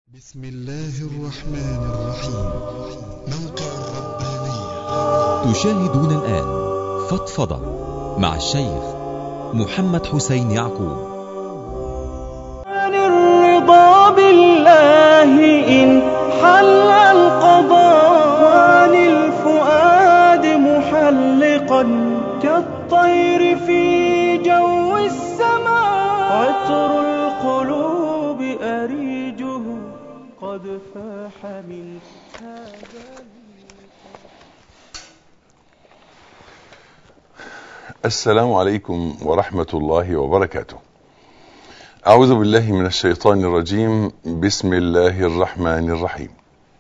بسم الله الرحمن الرحيم موقع الربانية تشاهدون الآن فضفضة مع الشيخ محمد حسين يعقوب عن الرضا بالله إن حل القضاء عن الفؤاد محلقا كالطير في جو السماء عطر القلوب أريجه قد فاح من هذا السلام عليكم ورحمة الله وبركاته. أعوذ بالله من الشيطان الرجيم، بسم الله الرحمن الرحيم.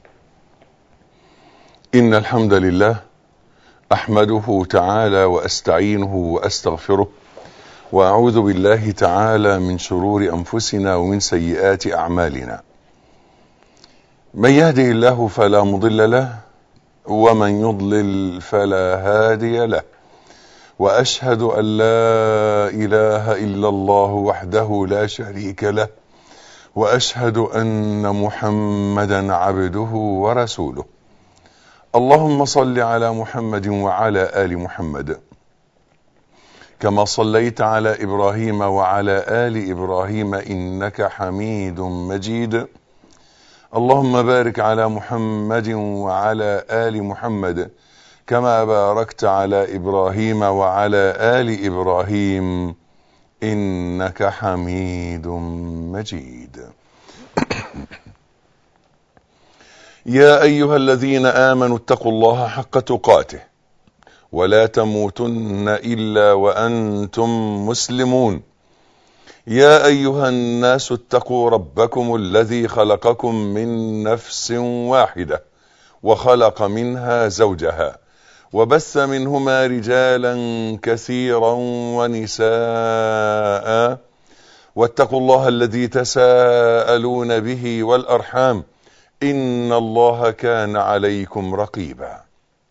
إن الحمد لله أحمده تعالى وأستعينه وأستغفره، وأعوذ بالله تعالى من شرور أنفسنا ومن سيئات أعمالنا. من يهده الله فلا مضل له، ومن يضلل فلا هادي له. واشهد ان لا اله الا الله وحده لا شريك له واشهد ان محمدا عبده ورسوله اللهم صل على محمد وعلى ال محمد كما صليت على ابراهيم وعلى ال ابراهيم انك حميد مجيد اللهم بارك على محمد وعلى ال محمد كما باركت على ابراهيم وعلى ال ابراهيم انك حميد مجيد يا ايها الذين امنوا اتقوا الله حق تقاته ولا تموتن الا وانتم مسلمون يا ايها الناس اتقوا ربكم الذي خلقكم من نفس واحده وخلق منها زوجها وبث منهما رجالا كثيرا ونساء واتقوا الله الذي تساءلون به والارحام ان الله كان عليكم رقيبا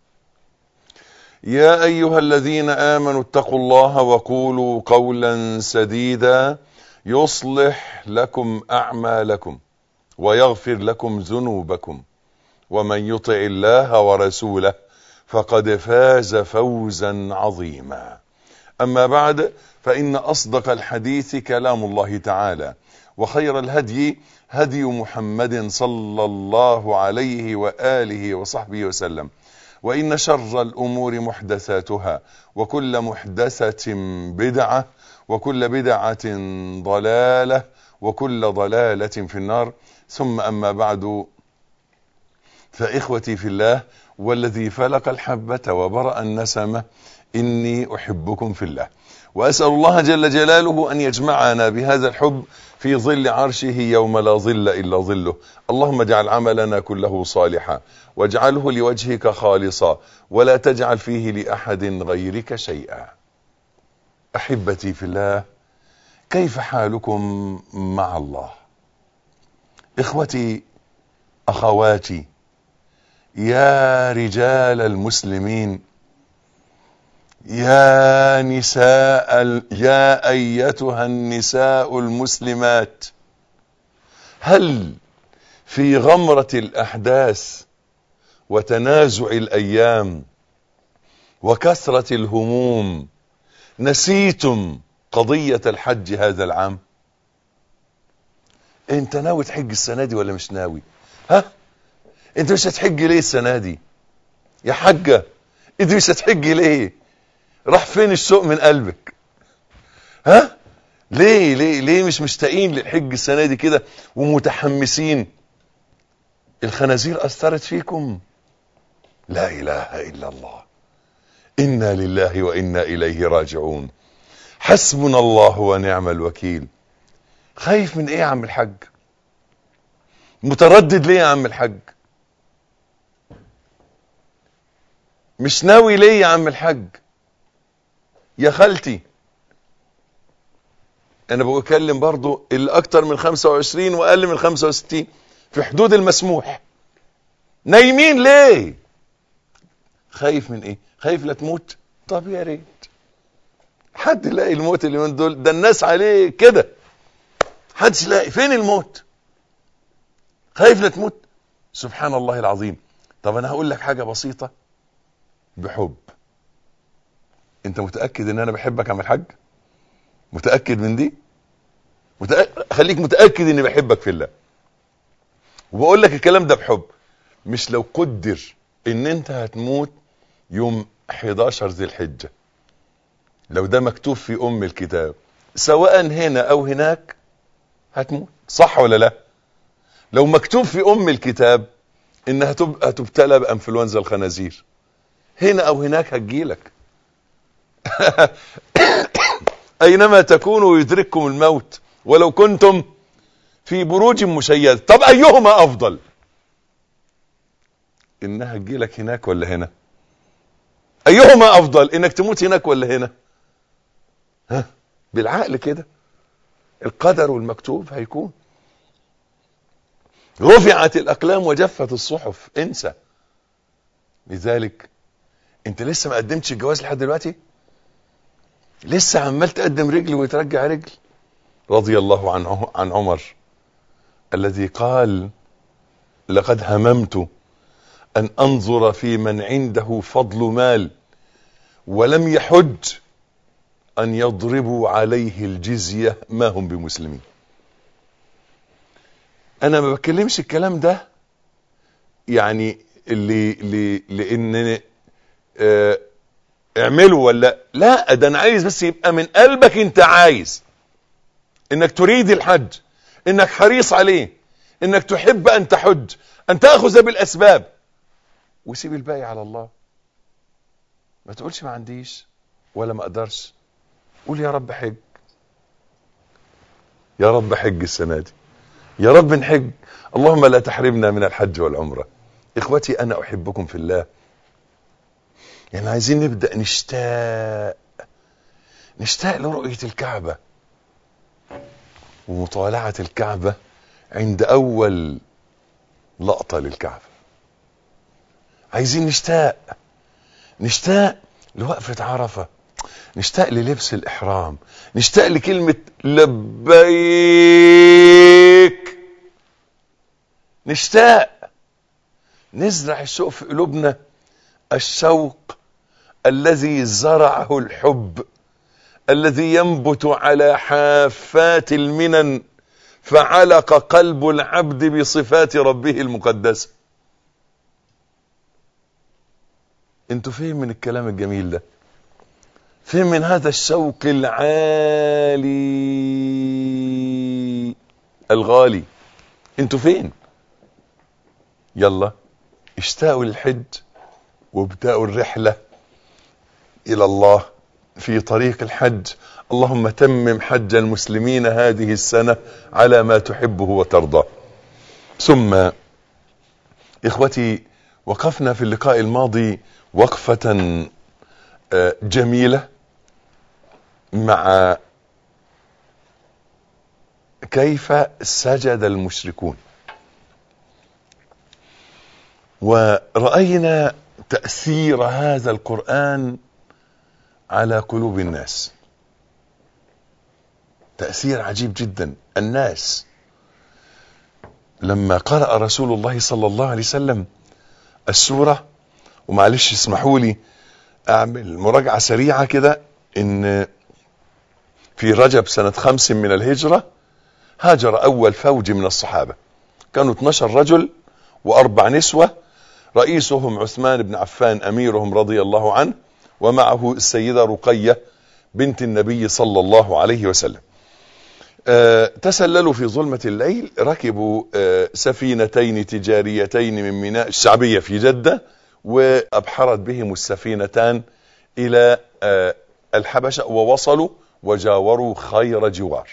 يا ايها الذين امنوا اتقوا الله وقولوا قولا سديدا يصلح لكم اعمالكم ويغفر لكم ذنوبكم ومن يطع الله ورسوله فقد فاز فوزا عظيما اما بعد فان اصدق الحديث كلام الله تعالى وخير الهدي هدي محمد صلى الله عليه واله وصحبه وسلم وان شر الامور محدثاتها وكل محدثه بدعه وكل بدعه ضلاله وكل ضلاله في النار ثم اما بعد فاخوتي في الله والذي فلق الحبة وبرأ النسمة إني أحبكم في الله وأسأل الله جل جلاله أن يجمعنا بهذا الحب في ظل عرشه يوم لا ظل إلا ظله اللهم اجعل عملنا كله صالحا واجعله لوجهك خالصا ولا تجعل فيه لأحد غيرك شيئا أحبتي في الله كيف حالكم مع الله إخوتي أخواتي يا رجال المسلمين يا نساء ال... يا ايتها النساء المسلمات هل في غمره الاحداث وتنازع الايام وكثره الهموم نسيتم قضيه الحج هذا العام انت ناوي تحج السنه دي ولا مش ناوي ها انت مش هتحج ليه السنه دي يا حاجه انت مش هتحج ليه راح فين الشوق من قلبك ها ليه ليه ليه مش مشتاقين للحج السنه دي كده ومتحمسين الخنازير اثرت فيكم لا اله الا الله انا لله وانا اليه راجعون حسبنا الله ونعم الوكيل خايف من ايه يا عم الحاج متردد ليه يا عم الحاج مش ناوي ليه يا عم الحاج يا خالتي انا بكلم برضو اللي اكتر من 25 واقل من 65 في حدود المسموح نايمين ليه خايف من ايه خايف لا تموت طب يا ريت حد يلاقي الموت اللي من دول ده الناس عليه كده حدش يلاقي فين الموت خايف لا تموت سبحان الله العظيم طب انا هقول لك حاجه بسيطه بحب انت متاكد ان انا بحبك يا عم الحاج متاكد من دي متأ... خليك متاكد اني بحبك في الله وبقول لك الكلام ده بحب مش لو قدر ان انت هتموت يوم 11 ذي الحجه لو ده مكتوب في ام الكتاب سواء هنا او هناك هتموت صح ولا لا لو مكتوب في ام الكتاب انها تبقى تبتلى بانفلونزا الخنازير هنا او هناك هتجيلك اينما تكونوا يدرككم الموت ولو كنتم في بروج مشيدة طب ايهما افضل انها تجيلك هناك ولا هنا ايهما افضل انك تموت هناك ولا هنا ها بالعقل كده القدر والمكتوب هيكون رفعت الاقلام وجفت الصحف انسى لذلك انت لسه ما قدمتش الجواز لحد دلوقتي لسه عمال تقدم رجل وترجع رجل رضي الله عن عن عمر الذي قال لقد هممت ان انظر في من عنده فضل مال ولم يحج ان يضربوا عليه الجزيه ما هم بمسلمين انا ما بتكلمش الكلام ده يعني اللي, اللي لان اه اعملوا ولا لا ده انا عايز بس يبقى من قلبك انت عايز انك تريد الحج انك حريص عليه انك تحب ان تحج ان تاخذ بالاسباب وسيب الباقي على الله ما تقولش ما عنديش ولا ما اقدرش قول يا رب حج يا رب حج السنه دي يا رب نحج اللهم لا تحرمنا من الحج والعمره اخوتي انا احبكم في الله يعني عايزين نبدا نشتاق نشتاق لرؤيه الكعبه ومطالعه الكعبه عند اول لقطه للكعبه عايزين نشتاق نشتاق لوقفه عرفه نشتاق للبس الاحرام نشتاق لكلمه لبيك نشتاق نزرع الشوق في قلوبنا الشوق الذي زرعه الحب الذي ينبت على حافات المنن فعلق قلب العبد بصفات ربه المقدسه انتوا فين من الكلام الجميل ده فين من هذا الشوق العالي الغالي انتوا فين يلا اشتاقوا للحج وابدأوا الرحلة إلى الله في طريق الحج اللهم تمم حج المسلمين هذه السنة على ما تحبه وترضى ثم إخوتي وقفنا في اللقاء الماضي وقفة جميلة مع كيف سجد المشركون ورأينا تأثير هذا القرآن على قلوب الناس تأثير عجيب جدا الناس لما قرأ رسول الله صلى الله عليه وسلم السورة ومعلش اسمحوا لي أعمل مراجعة سريعة كده إن في رجب سنة خمس من الهجرة هاجر أول فوج من الصحابة كانوا 12 رجل وأربع نسوة رئيسهم عثمان بن عفان أميرهم رضي الله عنه ومعه السيدة رقية بنت النبي صلى الله عليه وسلم أه تسللوا في ظلمة الليل ركبوا أه سفينتين تجاريتين من ميناء الشعبية في جدة وأبحرت بهم السفينتان إلى أه الحبشة ووصلوا وجاوروا خير جوار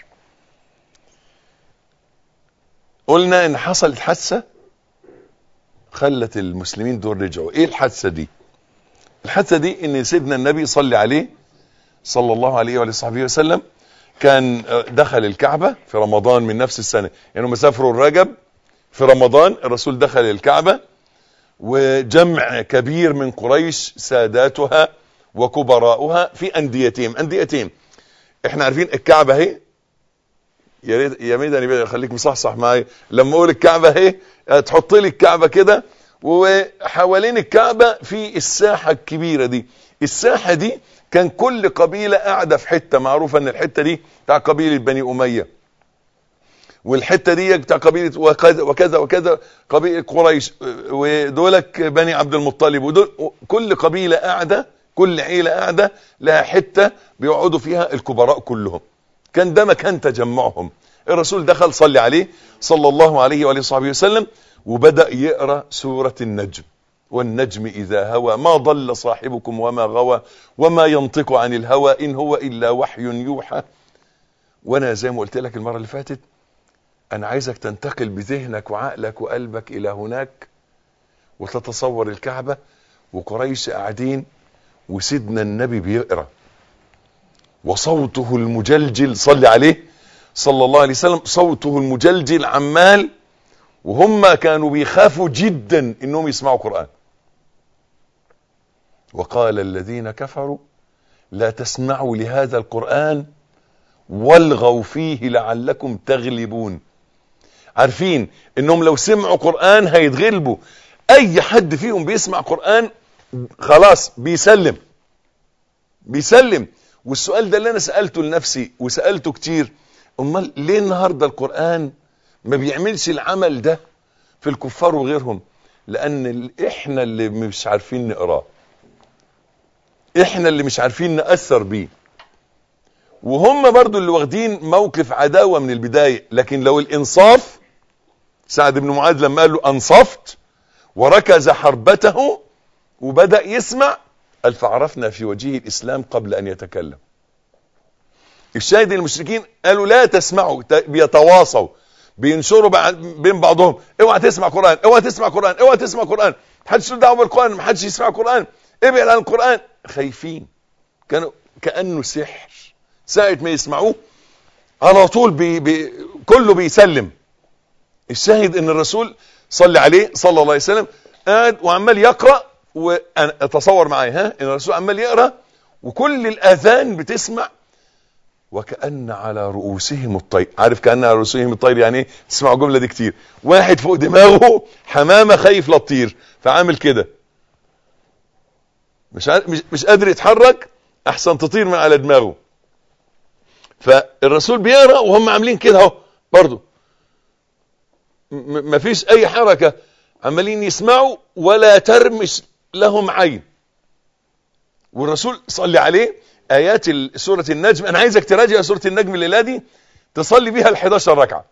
قلنا ان حصلت حادثة خلت المسلمين دول رجعوا ايه الحادثة دي الحادثة دي ان سيدنا النبي صلى عليه صلى الله عليه وعلى صحبه وسلم كان دخل الكعبة في رمضان من نفس السنة يعني هم سافروا الرجب في رمضان الرسول دخل الكعبة وجمع كبير من قريش ساداتها وكبراؤها في انديتهم انديتهم احنا عارفين الكعبة اهي يا ريت يا ميداني بقى خليك مصحصح معايا لما اقول الكعبه اهي تحط لي الكعبه كده وحوالين الكعبه في الساحه الكبيره دي الساحه دي كان كل قبيله قاعده في حته معروفه ان الحته دي بتاع قبيله بني اميه والحته دي بتاع قبيله وكذا وكذا وكذا قبيله قريش ودولك بني عبد المطلب ودول كل قبيله قاعده كل عيله قاعده لها حته بيقعدوا فيها الكبراء كلهم كان ده مكان تجمعهم الرسول دخل صلي عليه صلى الله عليه وآله وصحبه وسلم وبدأ يقرأ سورة النجم والنجم إذا هوى ما ضل صاحبكم وما غوى وما ينطق عن الهوى إن هو إلا وحي يوحى وأنا زي ما قلت لك المرة اللي فاتت أنا عايزك تنتقل بذهنك وعقلك وقلبك إلى هناك وتتصور الكعبة وقريش قاعدين وسيدنا النبي بيقرأ وصوته المجلجل صلي عليه صلى الله عليه وسلم صوته المجلجل عمال وهم كانوا بيخافوا جدا انهم يسمعوا قرآن وقال الذين كفروا لا تسمعوا لهذا القرآن والغوا فيه لعلكم تغلبون عارفين انهم لو سمعوا قرآن هيتغلبوا اي حد فيهم بيسمع قرآن خلاص بيسلم بيسلم والسؤال ده اللي انا سألته لنفسي وسألته كتير امال ليه النهاردة القرآن ما بيعملش العمل ده في الكفار وغيرهم لان احنا اللي مش عارفين نقراه احنا اللي مش عارفين نأثر بيه وهم برضو اللي واخدين موقف عداوة من البداية لكن لو الانصاف سعد بن معاذ لما قال له انصفت وركز حربته وبدأ يسمع قال فعرفنا في وجهه الاسلام قبل ان يتكلم الشاهد المشركين قالوا لا تسمعوا بيتواصوا بينشروا بين بعضهم اوعى تسمع قرآن اوعى تسمع قرآن اوعى تسمع قرآن محدش له دعوه بالقرآن محدش يسمع قرآن ابعد عن القرآن خايفين كانوا كأنه سحر ساعة ما يسمعوه على طول بي بي كله بيسلم الشاهد ان الرسول صلى عليه صلى الله عليه وسلم قاعد وعمال يقرأ وانا اتصور معايا ها ان الرسول عمال يقرأ وكل الاذان بتسمع وكأن على رؤوسهم الطير عارف كأن على رؤوسهم الطير يعني ايه تسمعوا الجملة دي كتير واحد فوق دماغه حمامة خايف لا تطير فعامل كده مش, مش مش قادر يتحرك احسن تطير من على دماغه فالرسول بيقرا وهم عاملين كده اهو برضه مفيش اي حركة عمالين يسمعوا ولا ترمش لهم عين والرسول صلي عليه ايات سورة النجم انا عايزك تراجع سورة النجم الليلة دي تصلي بيها ال 11 ركعة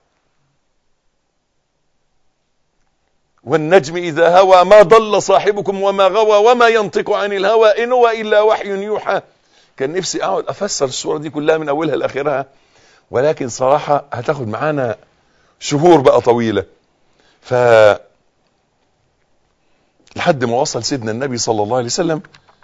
والنجم اذا هوى ما ضل صاحبكم وما غوى وما ينطق عن الهوى ان هو الا وحي يوحى كان نفسي اقعد افسر السورة دي كلها من اولها لاخرها ولكن صراحة هتاخد معانا شهور بقى طويلة ف لحد ما وصل سيدنا النبي صلى الله عليه وسلم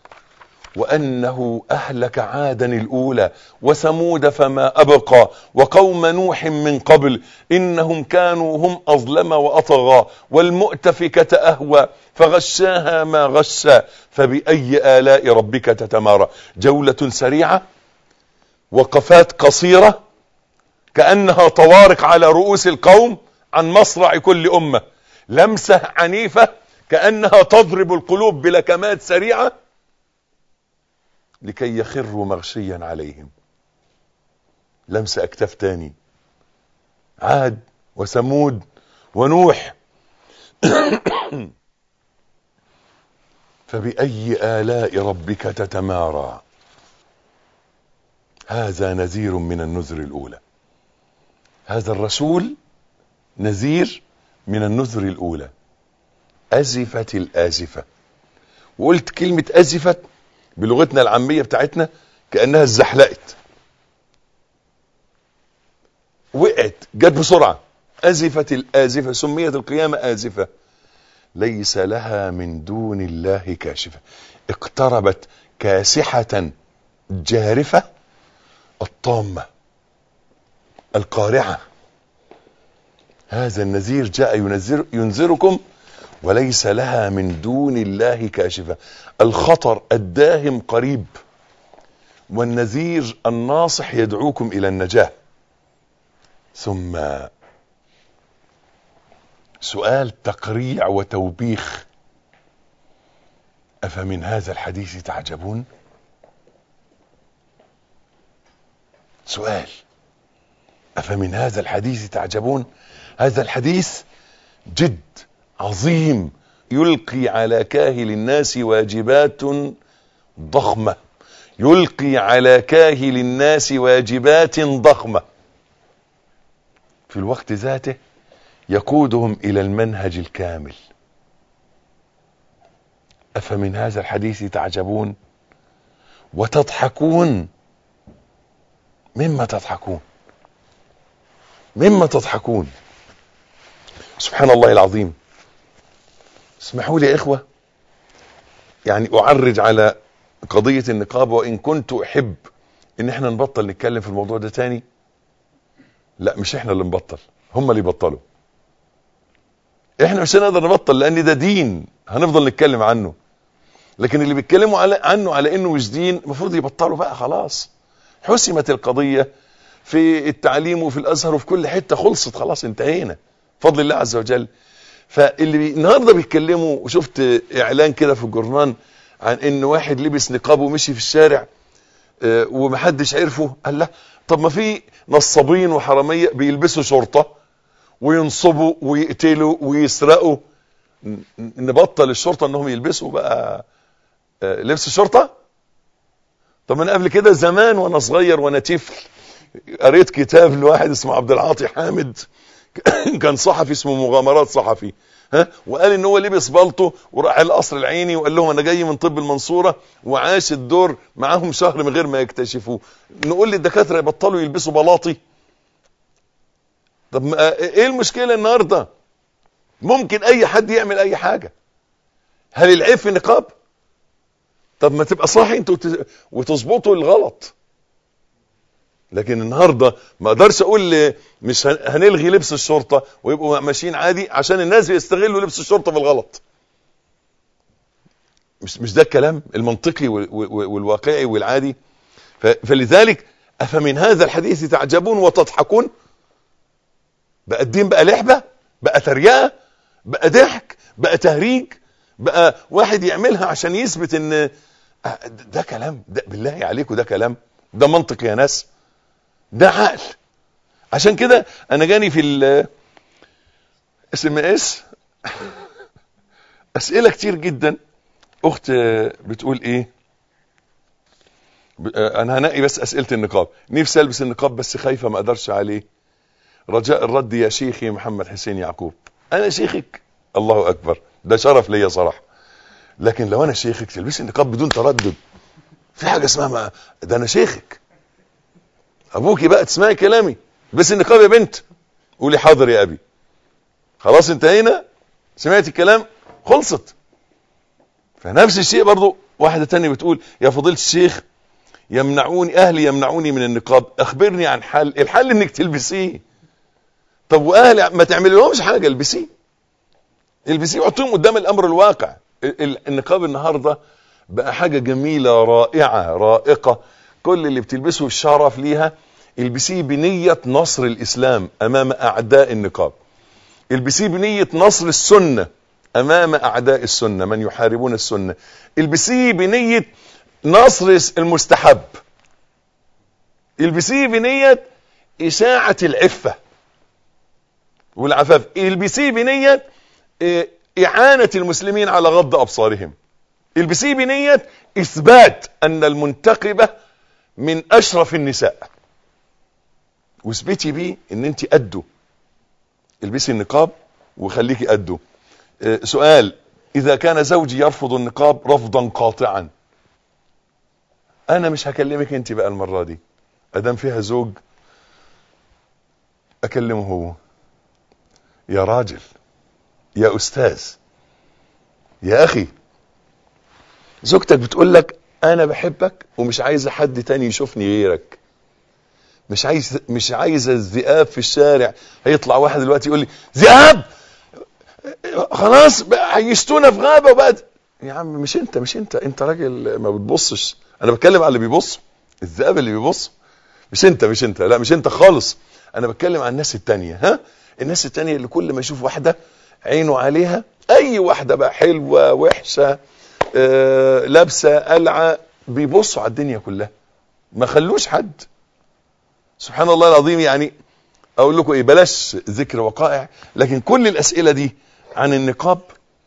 وأنه أهلك عادا الأولى وثمود فما أبقى وقوم نوح من قبل إنهم كانوا هم أظلم وأطغى والمؤتفكة أهوى فغشاها ما غشى فبأي آلاء ربك تتمارى جولة سريعة وقفات قصيرة كأنها طوارق على رؤوس القوم عن مصرع كل أمة لمسة عنيفة كأنها تضرب القلوب بلكمات سريعة لكي يخروا مغشيا عليهم لمس اكتاف تاني عاد وثمود ونوح فبأي آلاء ربك تتمارى هذا نذير من النذر الأولى هذا الرسول نذير من النذر الأولى أزفت الآزفة وقلت كلمة أزفت بلغتنا العامية بتاعتنا كأنها اتزحلقت وقعت جت بسرعة أزفت الآزفة سميت القيامة آزفة ليس لها من دون الله كاشفة اقتربت كاسحة جارفة الطامة القارعة هذا النذير جاء ينذر ينذركم وليس لها من دون الله كاشفة الخطر الداهم قريب والنذير الناصح يدعوكم إلى النجاة ثم سؤال تقريع وتوبيخ أفمن هذا الحديث تعجبون سؤال أفمن هذا الحديث تعجبون هذا الحديث جد عظيم يلقي على كاهل الناس واجبات ضخمة يلقي على كاهل الناس واجبات ضخمة في الوقت ذاته يقودهم إلى المنهج الكامل أفمن هذا الحديث تعجبون وتضحكون مما تضحكون مما تضحكون سبحان الله العظيم اسمحوا لي يا إخوة يعني أعرج على قضية النقاب وإن كنت أحب إن احنا نبطل نتكلم في الموضوع ده تاني لا مش احنا اللي نبطل هم اللي يبطلوا احنا مش هنقدر نبطل لان ده دين هنفضل نتكلم عنه لكن اللي بيتكلموا على عنه على انه مش دين المفروض يبطلوا بقى خلاص حسمت القضية في التعليم وفي الازهر وفي كل حتة خلصت خلاص انتهينا فضل الله عز وجل فاللي بي... النهارده بيتكلموا وشفت اعلان كده في الجورنال عن ان واحد لبس نقاب ومشي في الشارع اه ومحدش عرفه قال لا طب ما في نصابين وحراميه بيلبسوا شرطه وينصبوا ويقتلوا ويسرقوا نبطل الشرطه انهم يلبسوا بقى اه لبس الشرطه طب من قبل كده زمان وانا صغير وانا طفل قريت كتاب لواحد اسمه عبد العاطي حامد كان صحفي اسمه مغامرات صحفي ها وقال ان هو لبس بلطو وراح القصر العيني وقال لهم انا جاي من طب المنصوره وعاش الدور معاهم شهر من غير ما يكتشفوه نقول للدكاتره يبطلوا يلبسوا بلاطي طب ايه المشكله النهارده ممكن اي حد يعمل اي حاجه هل العيب في النقاب طب ما تبقى صاحي انت وتظبطوا الغلط لكن النهارده ما اقدرش اقول مش هنلغي لبس الشرطه ويبقوا ماشيين عادي عشان الناس بيستغلوا لبس الشرطه بالغلط مش مش ده الكلام المنطقي والواقعي والعادي فلذلك افمن هذا الحديث تعجبون وتضحكون بقى الدين بقى لعبه بقى تريقه بقى ضحك بقى تهريج بقى واحد يعملها عشان يثبت ان ده كلام ده بالله عليكم ده كلام ده منطق يا ناس ده عقل عشان كده انا جاني في ال اس ام اس اسئله كتير جدا اخت بتقول ايه انا هنقي بس اسئله النقاب نفسي البس النقاب بس خايفه ما اقدرش عليه رجاء الرد يا شيخي محمد حسين يعقوب انا شيخك الله اكبر ده شرف ليا صراحه لكن لو انا شيخك تلبسي النقاب بدون تردد في حاجه اسمها ما ده انا شيخك ابوكي بقى تسمعي كلامي بس النقاب يا بنت قولي حاضر يا ابي خلاص انتهينا سمعت الكلام خلصت فنفس الشيء برضو واحدة تانية بتقول يا فضيلة الشيخ يمنعوني اهلي يمنعوني من النقاب اخبرني عن حل الحل انك تلبسيه طب واهلي ما تعمل لهمش حاجة البسيه البسيه وحطيهم قدام الامر الواقع النقاب النهاردة بقى حاجة جميلة رائعة رائقة كل اللي بتلبسه الشرف ليها البسيه بنية نصر الإسلام أمام أعداء النقاب البسيه بنية نصر السنة أمام أعداء السنة من يحاربون السنة البسيه بنية نصر المستحب البسيه بنية إشاعة العفة والعفاف البسيه بنية إعانة المسلمين على غض أبصارهم البسيه بنية إثبات أن المنتقبة من اشرف النساء واثبتي بيه ان انت قده البسي النقاب وخليكي قده اه سؤال اذا كان زوجي يرفض النقاب رفضا قاطعا انا مش هكلمك انت بقى المرة دي ادام فيها زوج اكلمه هو يا راجل يا استاذ يا اخي زوجتك بتقول لك انا بحبك ومش عايز حد تاني يشوفني غيرك مش عايز مش عايز الذئاب في الشارع هيطلع واحد دلوقتي يقول لي ذئاب خلاص عيشتونا في غابه وبقت يا عم مش انت مش انت انت راجل ما بتبصش انا بتكلم على اللي بيبص الذئاب اللي بيبص مش انت مش انت لا مش انت خالص انا بتكلم عن الناس التانية ها الناس التانية اللي كل ما يشوف واحدة عينه عليها اي واحدة بقى حلوة وحشة آه لابسة قلعة بيبصوا على الدنيا كلها ما خلوش حد سبحان الله العظيم يعني اقول لكم ايه بلاش ذكر وقائع لكن كل الاسئلة دي عن النقاب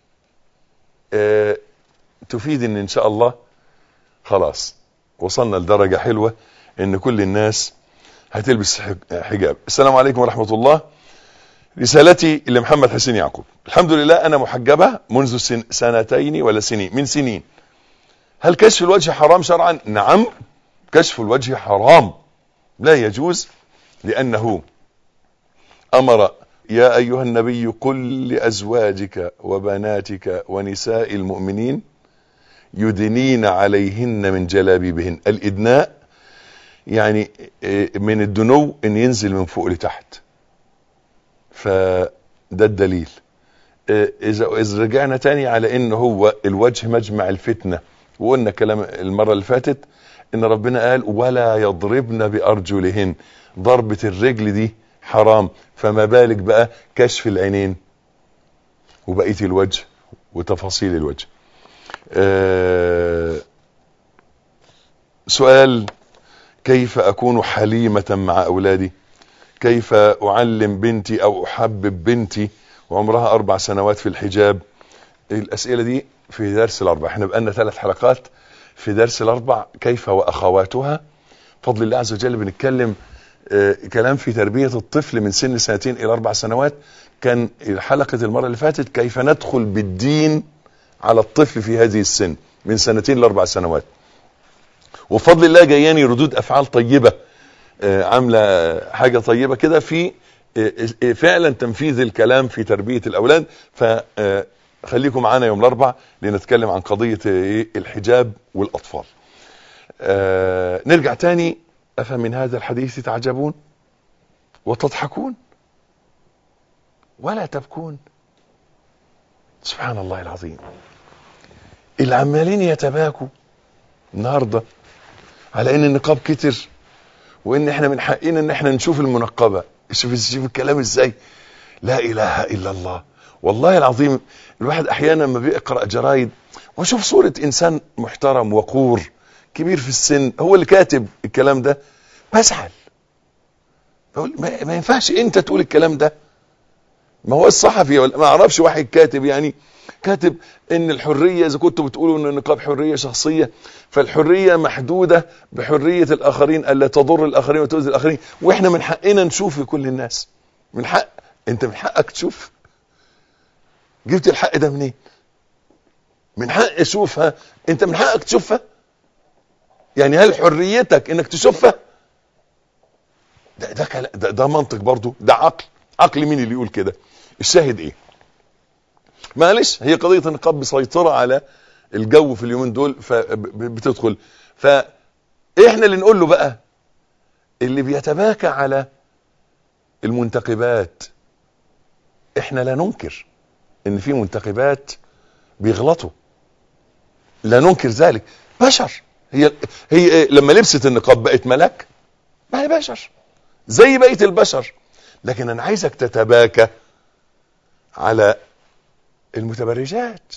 آه تفيد ان ان شاء الله خلاص وصلنا لدرجة حلوة ان كل الناس هتلبس حجاب السلام عليكم ورحمة الله رسالتي لمحمد حسين يعقوب الحمد لله انا محجبة منذ سن سنتين ولا سنين من سنين هل كشف الوجه حرام شرعا نعم كشف الوجه حرام لا يجوز لانه امر يا ايها النبي قل لازواجك وبناتك ونساء المؤمنين يدنين عليهن من جلابيبهن الادناء يعني من الدنو ان ينزل من فوق لتحت فده الدليل اذا اذا رجعنا تاني على ان هو الوجه مجمع الفتنه وقلنا كلام المره اللي فاتت ان ربنا قال ولا يضربن بارجلهن ضربه الرجل دي حرام فما بالك بقى كشف العينين وبقيه الوجه وتفاصيل الوجه أه سؤال كيف اكون حليمة مع اولادي كيف اعلم بنتي او احبب بنتي وعمرها اربع سنوات في الحجاب الاسئلة دي في درس الاربع احنا بقالنا ثلاث حلقات في درس الاربع كيف واخواتها فضل الله عز وجل بنتكلم آه كلام في تربية الطفل من سن سنتين الى اربع سنوات كان حلقة المرة اللي فاتت كيف ندخل بالدين على الطفل في هذه السن من سنتين لاربع سنوات وفضل الله جاياني ردود افعال طيبة آه عاملة حاجة طيبة كده في آه فعلا تنفيذ الكلام في تربية الاولاد فخليكم معانا يوم الاربع لنتكلم عن قضية الحجاب والاطفال نرجع تاني افمن هذا الحديث تعجبون وتضحكون ولا تبكون سبحان الله العظيم العمالين يتباكوا النهارده على ان النقاب كتر وان احنا من حقنا ان احنا نشوف المنقبه شوف شوف الكلام ازاي لا اله الا الله والله العظيم الواحد احيانا لما بيقرا جرايد واشوف صوره انسان محترم وقور كبير في السن هو اللي كاتب الكلام ده بزعل بقول ما, ما ينفعش انت تقول الكلام ده ما هو الصحفي ولا ما اعرفش واحد كاتب يعني كاتب ان الحرية اذا كنتوا بتقولوا ان النقاب حرية شخصية فالحرية محدودة بحرية الاخرين الا تضر الاخرين وتؤذي الاخرين واحنا من حقنا نشوف كل الناس من حق انت من حقك تشوف جبت الحق ده منين من حق اشوفها انت من حقك تشوفها يعني هل حريتك انك تشوفها ده ده, ده, ده منطق برضو ده عقل عقل مين اللي يقول كده الشاهد ايه معلش هي قضية النقاب مسيطرة على الجو في اليومين دول فبتدخل فاحنا اللي نقول له بقى اللي بيتباكى على المنتقبات احنا لا ننكر ان في منتقبات بيغلطوا لا ننكر ذلك بشر هي هي لما لبست النقاب بقت ملاك ما هي بشر زي بقيه البشر لكن انا عايزك تتباكى على المتبرجات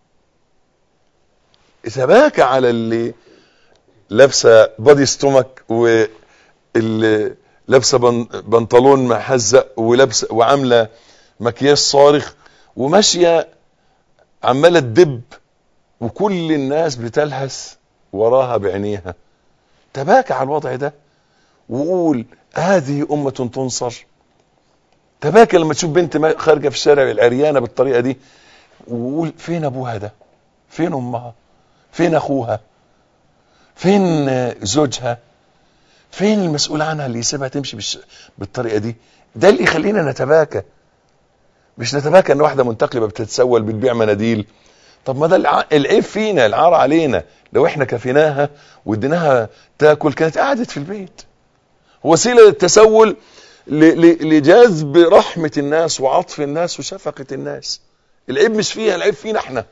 تباكى على اللي لابسه بادي ستومك واللي لابسه بنطلون محزق ولابسه وعامله مكياج صارخ وماشيه عماله تدب وكل الناس بتلهث وراها بعينيها تباكى على الوضع ده وقول هذه أمة تنصر تباكى لما تشوف بنت خارجة في الشارع العريانة بالطريقة دي وقول فين أبوها ده فين أمها فين أخوها فين زوجها فين المسؤول عنها اللي يسيبها تمشي بالش... بالطريقة دي ده اللي يخلينا نتباكى مش نتباكى ان واحدة منتقبة بتتسول بتبيع مناديل طب ما ده العيب فينا العار علينا لو احنا كفيناها واديناها تاكل كانت قعدت في البيت وسيله للتسول لجذب رحمه الناس وعطف الناس وشفقه الناس العيب مش فيها العيب فينا احنا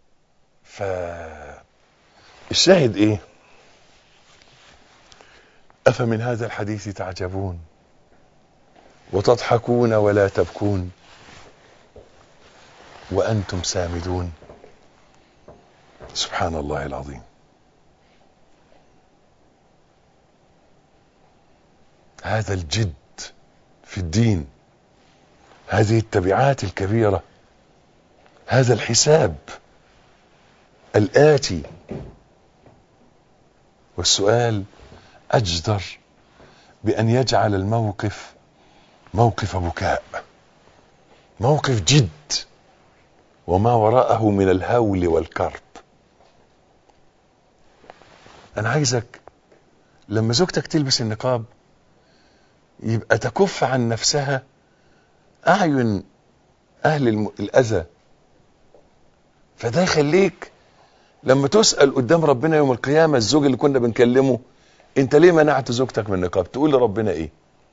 ف الشاهد ايه أفمن هذا الحديث تعجبون وتضحكون ولا تبكون وأنتم سامدون سبحان الله العظيم هذا الجد في الدين هذه التبعات الكبيرة هذا الحساب الآتي والسؤال أجدر بأن يجعل الموقف موقف بكاء موقف جد وما وراءه من الهول والكرب أنا عايزك لما زوجتك تلبس النقاب يبقى تكف عن نفسها أعين أهل الم... الأذى فده يخليك لما تسأل قدام ربنا يوم القيامة الزوج اللي كنا بنكلمه انت ليه منعت زوجتك من النقاب تقول لربنا ايه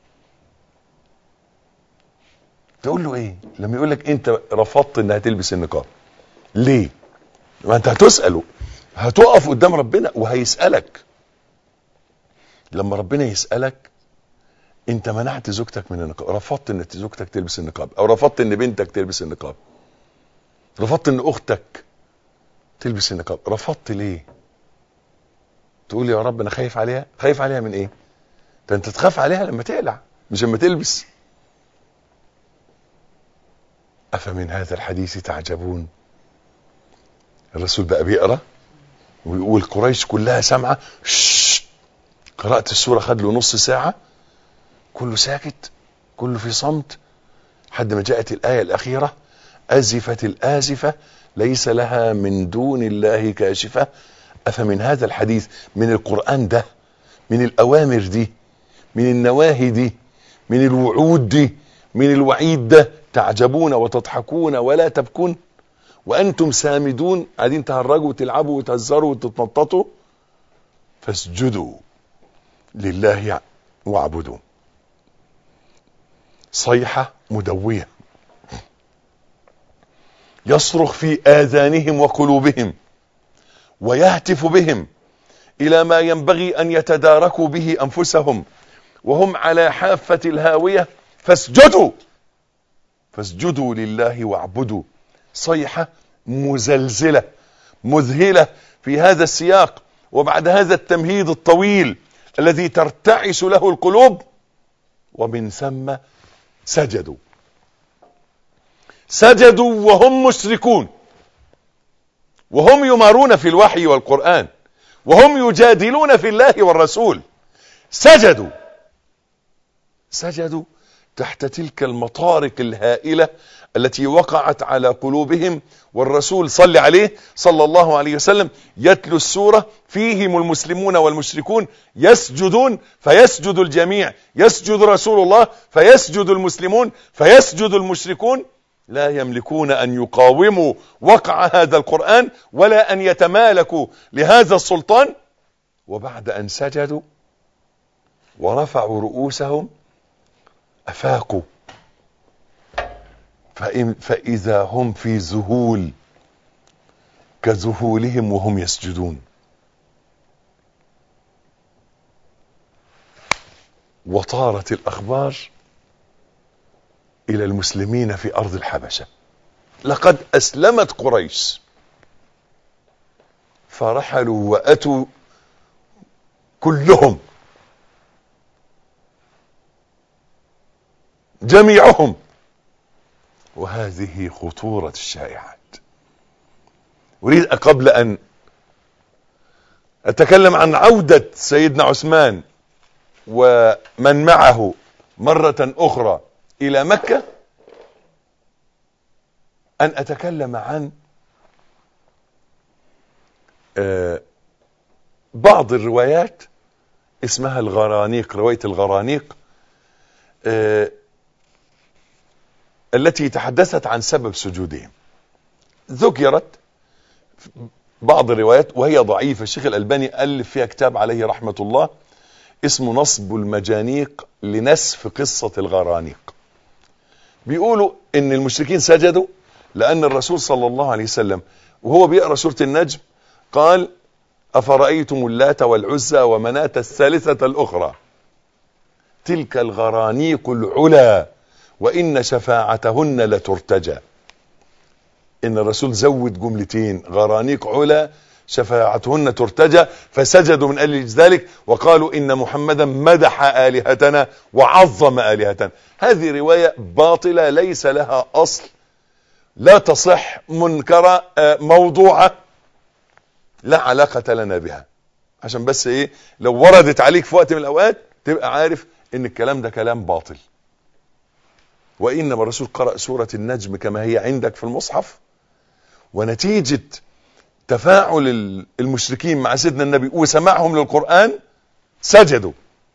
تقول له ايه لما يقول لك انت رفضت انها تلبس النقاب ليه ما انت هتسأله هتقف قدام ربنا وهيسألك لما ربنا يسألك انت منعت زوجتك من النقاب رفضت ان زوجتك تلبس النقاب او رفضت ان بنتك تلبس النقاب رفضت ان اختك تلبس النقاب رفضت ليه تقول يا رب انا خايف عليها خايف عليها من ايه ده انت تخاف عليها لما تقلع مش لما تلبس افمن هذا الحديث تعجبون الرسول بقى بيقرا ويقول قريش كلها سامعه قرات السوره خد له نص ساعه كله ساكت كله في صمت حد ما جاءت الايه الاخيره ازفت الازفه ليس لها من دون الله كاشفه افمن هذا الحديث من القران ده من الاوامر دي من النواهي دي من الوعود دي من الوعيد ده تعجبون وتضحكون ولا تبكون وانتم سامدون قاعدين تهرجوا وتلعبوا وتهزروا وتتنططوا فاسجدوا لله واعبدوا صيحه مدويه يصرخ في اذانهم وقلوبهم ويهتف بهم الى ما ينبغي ان يتداركوا به انفسهم وهم على حافه الهاويه فاسجدوا فاسجدوا لله واعبدوا صيحه مزلزله مذهله في هذا السياق وبعد هذا التمهيد الطويل الذي ترتعش له القلوب ومن ثم سجدوا سجدوا وهم مشركون وهم يمارون في الوحي والقرآن وهم يجادلون في الله والرسول سجدوا سجدوا تحت تلك المطارق الهائلة التي وقعت على قلوبهم والرسول صلى عليه صلى الله عليه وسلم يتلو السورة فيهم المسلمون والمشركون يسجدون فيسجد الجميع يسجد رسول الله فيسجد المسلمون فيسجد المشركون لا يملكون ان يقاوموا وقع هذا القرآن ولا ان يتمالكوا لهذا السلطان وبعد ان سجدوا ورفعوا رؤوسهم افاقوا فاذا هم في ذهول كذهولهم وهم يسجدون وطارت الاخبار الى المسلمين في ارض الحبشه لقد اسلمت قريش فرحلوا واتوا كلهم جميعهم وهذه خطورة الشائعات أريد قبل أن أتكلم عن عودة سيدنا عثمان ومن معه مرة أخرى إلى مكة أن أتكلم عن بعض الروايات اسمها الغرانيق رواية الغرانيق التي تحدثت عن سبب سجودهم ذكرت بعض الروايات وهي ضعيفة الشيخ الألباني ألف فيها كتاب عليه رحمة الله اسمه نصب المجانيق لنسف قصة الغرانيق بيقولوا ان المشركين سجدوا لأن الرسول صلى الله عليه وسلم وهو بيقرأ سورة النجم قال أفرأيتم اللات والعزى ومناة الثالثة الأخرى تلك الغرانيق العلا وإن شفاعتهن لترتجى إن الرسول زود جملتين غرانيق علا شفاعتهن ترتجى فسجدوا من أجل ذلك وقالوا إن محمدا مدح آلهتنا وعظم آلهتنا هذه رواية باطلة ليس لها أصل لا تصح منكرة آه، موضوعة لا علاقة لنا بها عشان بس ايه لو وردت عليك في وقت من الاوقات تبقى عارف ان الكلام ده كلام باطل وانما الرسول قرأ سورة النجم كما هي عندك في المصحف ونتيجة تفاعل ال- المشركين مع سيدنا النبي وسماعهم للقرآن سجدوا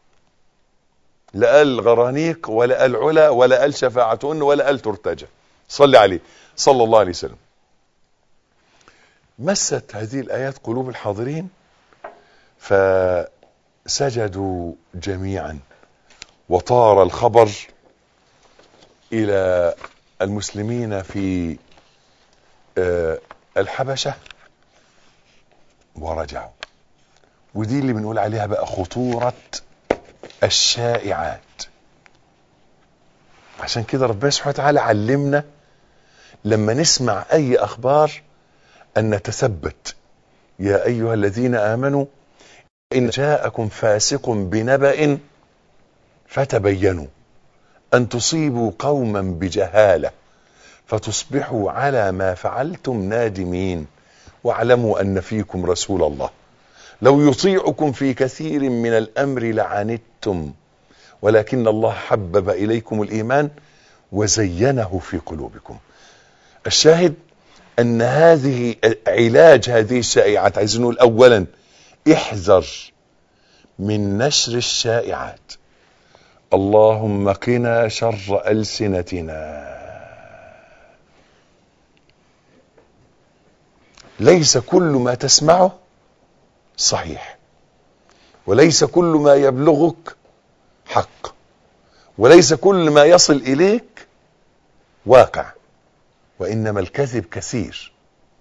لا قال غرانيق ولا قال علا ولا قال شفاعتهن ولا قال ترتجى صلي عليه صلى الله عليه وسلم مست هذه الآيات قلوب الحاضرين فسجدوا جميعا وطار الخبر إلى المسلمين في آه، الحبشة ورجعوا ودي اللي بنقول عليها بقى خطورة الشائعات عشان كده ربنا سبحانه وتعالى علمنا لما نسمع أي أخبار أن نتثبت يا أيها الذين آمنوا إن جاءكم فاسق بنبأ فتبينوا أن تصيبوا قوما بجهالة فتصبحوا على ما فعلتم نادمين واعلموا أن فيكم رسول الله لو يطيعكم في كثير من الأمر لعنتم ولكن الله حبب إليكم الإيمان وزينه في قلوبكم الشاهد أن هذه علاج هذه الشائعات عايزين نقول أولا احذر من نشر الشائعات اللهم قنا شر ألسنتنا ليس كل ما تسمعه صحيح وليس كل ما يبلغك حق وليس كل ما يصل إليك واقع وإنما الكذب كثير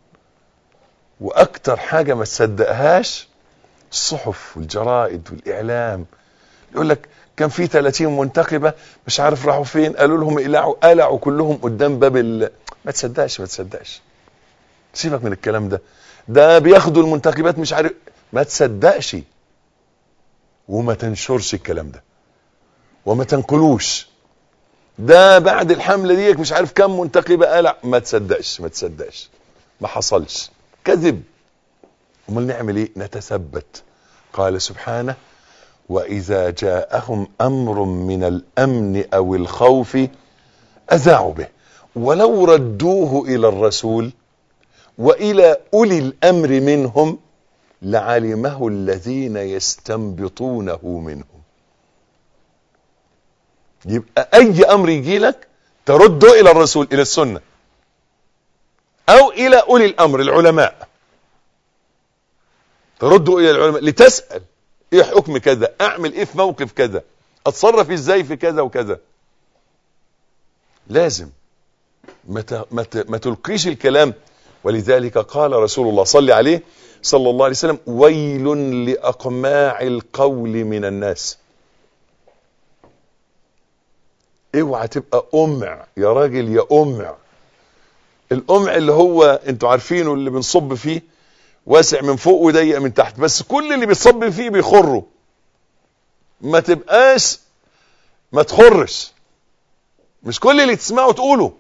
وأكتر حاجة ما تصدقهاش الصحف والجرائد والإعلام يقول لك كان في 30 منتخبة مش عارف راحوا فين قالوا لهم قلعوا قلعوا كلهم قدام باب ال... ما تصدقش ما تصدقش سيبك من الكلام ده ده بياخدوا المنتخبات مش عارف ما تصدقش وما تنشرش الكلام ده وما تنقلوش ده بعد الحملة ديك مش عارف كم منتخبة قلع ما تصدقش ما تصدقش ما حصلش كذب امال نعمل ايه نتثبت قال سبحانه واذا جاءهم امر من الامن او الخوف اذاعوا به ولو ردوه الى الرسول والى اولي الامر منهم لعلمه الذين يستنبطونه منهم يبقى اي امر يجي لك ترده الى الرسول الى السنه او الى اولي الامر العلماء ترده الى العلماء لتسال ايه حكم كذا اعمل ايه في موقف كذا اتصرف ازاي في كذا وكذا لازم ما ت- ما ت- ما تلقيش الكلام ولذلك قال رسول الله صلى عليه صلى الله عليه وسلم ويل لاقماع القول من الناس اوعى تبقى امع يا راجل يا امع الامع اللي هو انتوا عارفينه اللي بنصب فيه واسع من فوق وضيق من تحت بس كل اللي بيصب فيه بيخره ما تبقاش ما تخرش مش كل اللي تسمعه تقوله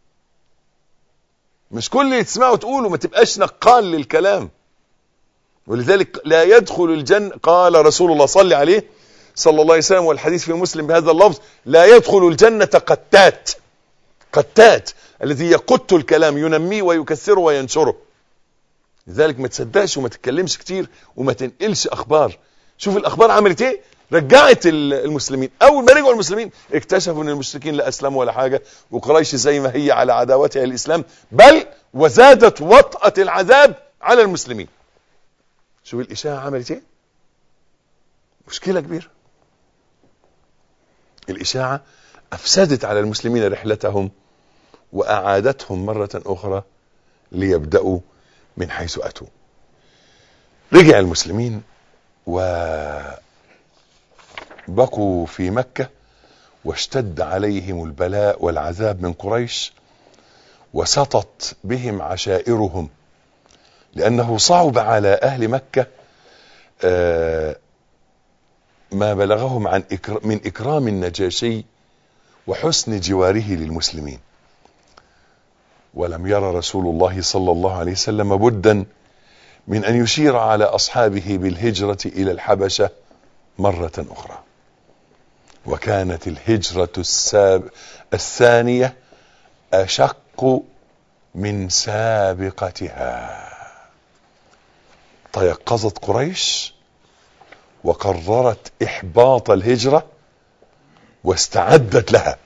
مش كل اللي تسمعه تقوله ما تبقاش نقال للكلام ولذلك لا يدخل الجنة قال رسول الله صلى عليه صلى الله عليه وسلم والحديث في مسلم بهذا اللفظ لا يدخل الجنة قتات قتات الذي يقت الكلام ينميه ويكثره وينشره لذلك ما تصدقش وما تتكلمش كتير وما تنقلش اخبار شوف الاخبار عملت ايه رجعت ال- المسلمين اول ما رجعوا المسلمين اكتشفوا ان المشركين لا اسلموا ولا حاجه وقريش زي ما هي على عداوتها الاسلام بل وزادت وطأة العذاب على المسلمين شوف الاشاعه عملت ايه مشكله كبيره الاشاعه افسدت على المسلمين رحلتهم واعادتهم مره اخرى ليبداوا من حيث اتوا رجع المسلمين وبقوا في مكة واشتد عليهم البلاء والعذاب من قريش وسطت بهم عشائرهم لأنه صعب على أهل مكة آه، ما بلغهم عن إكر- من إكرام النجاشي وحسن جواره للمسلمين ولم ير رسول الله صلى الله عليه وسلم بدا من أن يشير على أصحابه بالهجرة إلى الحبشة مرة أخرى وكانت الهجرة الساب الثانية أشق من سابقتها تيقظت قريش وقررت إحباط الهجرة واستعدت لها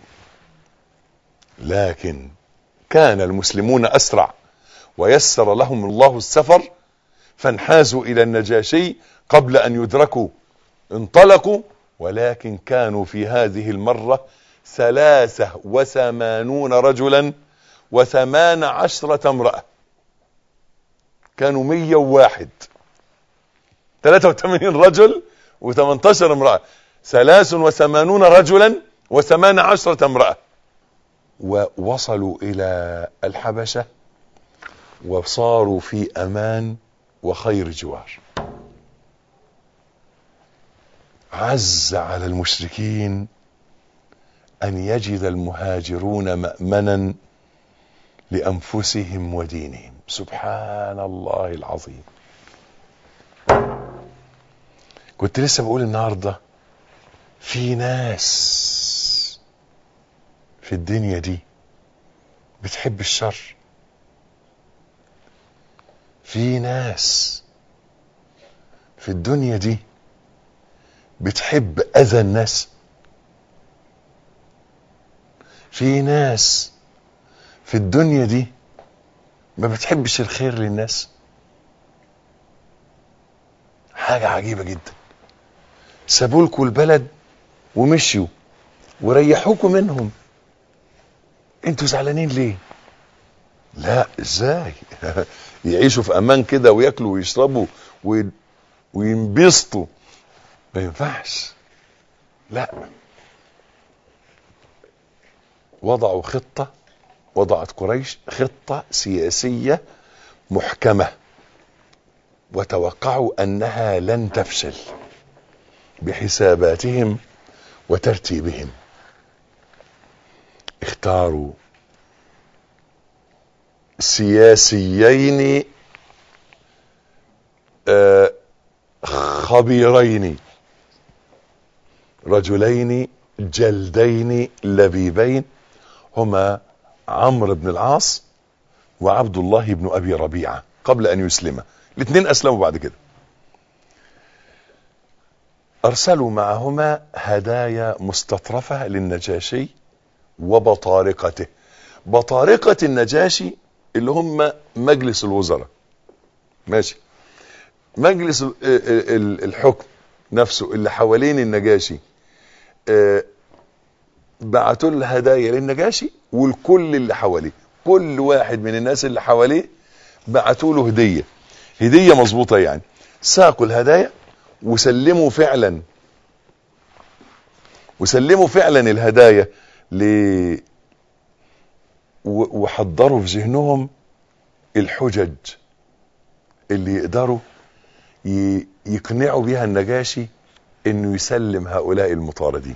لكن كان المسلمون أسرع ويسر لهم الله السفر فانحازوا إلى النجاشي قبل أن يدركوا انطلقوا ولكن كانوا في هذه المرة ثلاثة وثمانون رجلا وثمان عشرة امرأة كانوا مية وواحد ثلاثة وثمانين رجل وثمانتاشر امرأة ثلاث وثمانون رجلا وثمان عشرة امرأة ووصلوا إلى الحبشة وصاروا في أمان وخير جوار عز على المشركين أن يجد المهاجرون مأمنا لأنفسهم ودينهم سبحان الله العظيم كنت لسه بقول النهاردة في ناس في الدنيا دي بتحب الشر في ناس في الدنيا دي بتحب اذى الناس في ناس في الدنيا دي ما بتحبش الخير للناس حاجة عجيبة جدا سابولكوا البلد ومشيوا وريحوكوا منهم انتوا زعلانين ليه لا ازاي يعيشوا في امان كده وياكلوا ويشربوا وي- وينبسطوا ما ينفعش لا وضعوا خطة وضعت قريش خطة سياسية محكمة وتوقعوا انها لن تفشل بحساباتهم وترتيبهم اختاروا سياسيين آه، خبيرين رجلين جلدين لبيبين هما عمرو بن العاص وعبد الله بن ابي ربيعه قبل ان يسلم الاثنين اسلموا بعد كده ارسلوا معهما هدايا مستطرفه للنجاشي وبطارقته بطارقه النجاشي اللي هم مجلس الوزراء ماشي مجلس ال- ال- ال- الحكم نفسه اللي حوالين النجاشي آه، بعتوا له هدايا للنجاشي والكل اللي حواليه كل واحد من الناس اللي حواليه بعتوا له هديه هديه مظبوطه يعني ساقوا الهدايا وسلموا فعلا وسلموا فعلا الهدايا ل و- وحضروا في ذهنهم الحجج اللي يقدروا ي- يقنعوا بيها النجاشي انه يسلم هؤلاء المطاردين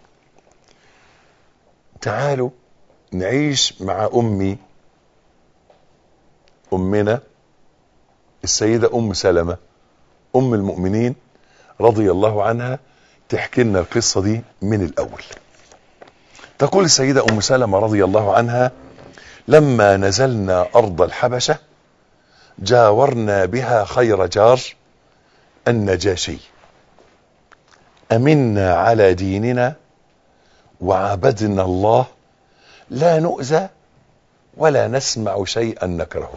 تعالوا نعيش مع امي امنا السيدة ام سلمة ام المؤمنين رضي الله عنها تحكي لنا القصة دي من الاول تقول السيدة ام سلمة رضي الله عنها لما نزلنا ارض الحبشة جاورنا بها خير جار النجاشي امنا على ديننا وعبدنا الله لا نؤذى ولا نسمع شيئا نكرهه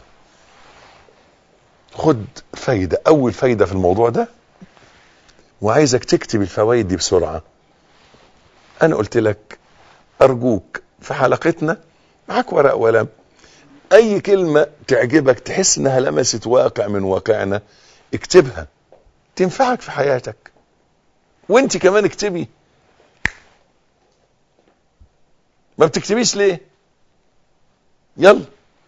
خد فايدة اول فايدة في الموضوع ده وعايزك تكتب الفوائد دي بسرعة انا قلت لك ارجوك في حلقتنا معاك ورق وقلم اي كلمة تعجبك تحس انها لمست واقع من واقعنا اكتبها تنفعك في حياتك وانت كمان اكتبي ما بتكتبيش ليه يلا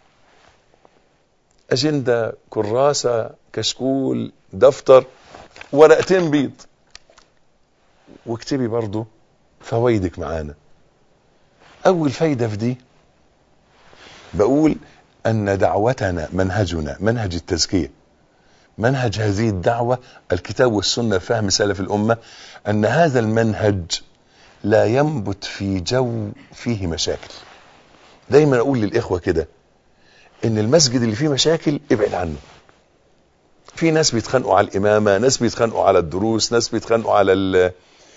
أجندة كراسة كشكول دفتر ورقتين بيض واكتبي برضو فوائدك معانا أول فايدة في دي بقول أن دعوتنا منهجنا منهج التزكية منهج هذه الدعوة الكتاب والسنة فهم سلف الأمة أن هذا المنهج لا ينبت في جو فيه مشاكل دايما أقول للإخوة كده ان المسجد اللي فيه مشاكل ابعد عنه في ناس بيتخانقوا على الامامه ناس بيتخانقوا على الدروس ناس بيتخانقوا على ال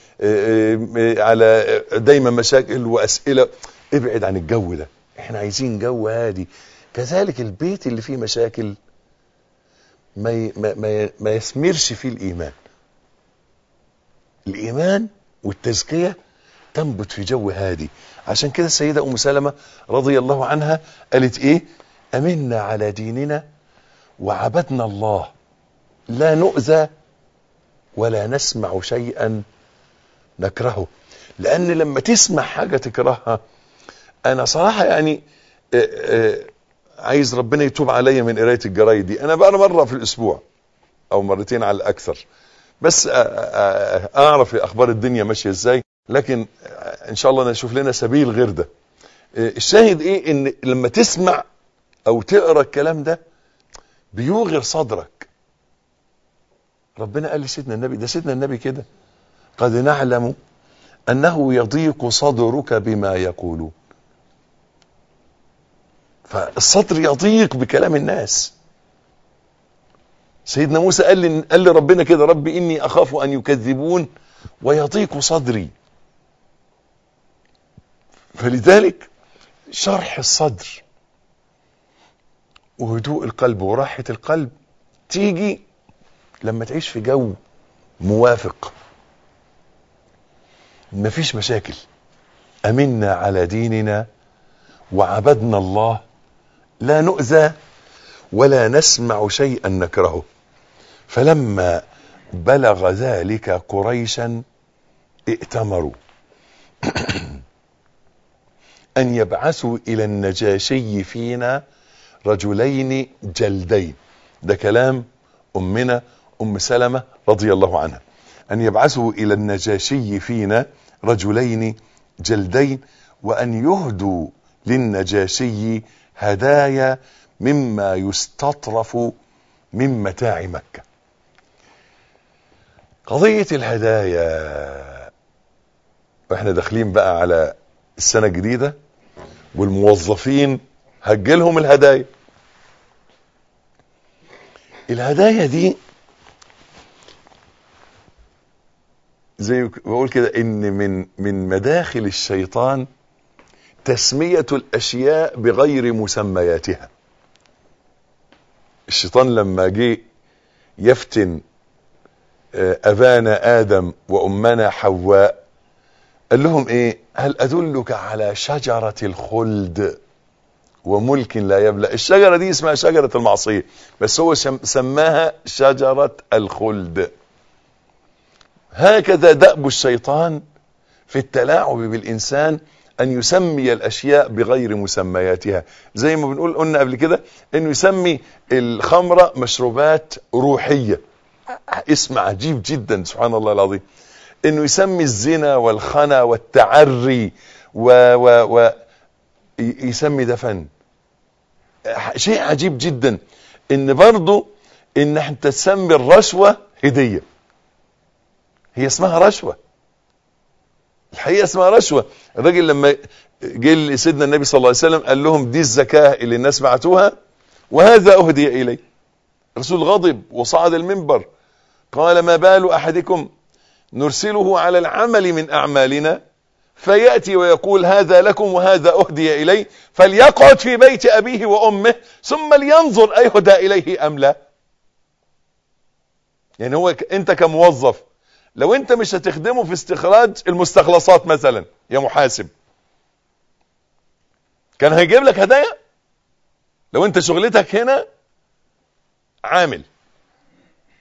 على دايما مشاكل واسئله ابعد عن الجو ده احنا عايزين جو هادي كذلك البيت اللي فيه مشاكل ما ي- ما ما, ما يثمرش فيه الايمان الايمان والتزكيه تنبت في جو هادي عشان كده السيده ام سلمه رضي الله عنها قالت ايه امنا على ديننا وعبدنا الله لا نؤذى ولا نسمع شيئا نكرهه لان لما تسمع حاجه تكرهها انا صراحه يعني آه، آه، عايز ربنا يتوب عليا من قرايه الجرايد دي انا بقى مره في الاسبوع او مرتين على الاكثر بس آه، آه، آه، اعرف اخبار الدنيا ماشيه ازاي لكن آه، ان شاء الله نشوف لنا سبيل غير ده آه، الشاهد ايه ان لما تسمع او تقرا الكلام ده بيوغر صدرك ربنا قال لسيدنا النبي ده سيدنا النبي كده قد نعلم انه يضيق صدرك بما يقولون فالصدر يضيق بكلام الناس سيدنا موسى قال لي قال لربنا كده رب اني اخاف ان يكذبون ويضيق صدري فلذلك شرح الصدر وهدوء القلب وراحة القلب تيجي لما تعيش في جو موافق مفيش مشاكل امنا على ديننا وعبدنا الله لا نؤذى ولا نسمع شيئا نكرهه فلما بلغ ذلك قريشا ائتمروا ان يبعثوا الى النجاشي فينا رجلين جلدين ده كلام امنا ام سلمة رضي الله عنها ان يبعثوا الى النجاشي فينا رجلين جلدين وان يهدوا للنجاشي هدايا مما يستطرف من متاع مكة قضية الهدايا واحنا داخلين بقى على السنة الجديدة والموظفين هجلهم الهدايا الهدايا دي زي ما بقول كده ان من من مداخل الشيطان تسمية الاشياء بغير مسمياتها الشيطان لما جه يفتن آه، ابانا ادم وامنا حواء قال لهم ايه هل ادلك على شجرة الخلد وملك لا يبلى الشجرة دي اسمها شجرة المعصية بس هو شم- سماها شجرة الخلد هكذا دأب الشيطان في التلاعب بالإنسان أن يسمي الأشياء بغير مسمياتها زي ما بنقول قلنا قبل كده أنه يسمي الخمرة مشروبات روحية اسم عجيب جدا سبحان الله العظيم أنه يسمي الزنا والخنا والتعري و, و, و ي- يسمي ده فن شيء عجيب جدا ان برضو ان انت تسمي الرشوة هدية هي اسمها رشوة الحقيقة اسمها رشوة الراجل لما جه لسيدنا النبي صلى الله عليه وسلم قال لهم دي الزكاة اللي الناس بعتوها وهذا اهدي الي الرسول غضب وصعد المنبر قال ما بال احدكم نرسله على العمل من اعمالنا فيأتي ويقول هذا لكم وهذا أهدي إلي فليقعد في بيت أبيه وأمه ثم لينظر أيهدى إليه أم لا يعني هو ك- أنت كموظف لو أنت مش هتخدمه في استخراج المستخلصات مثلا يا محاسب كان هيجيب لك هدايا لو أنت شغلتك هنا عامل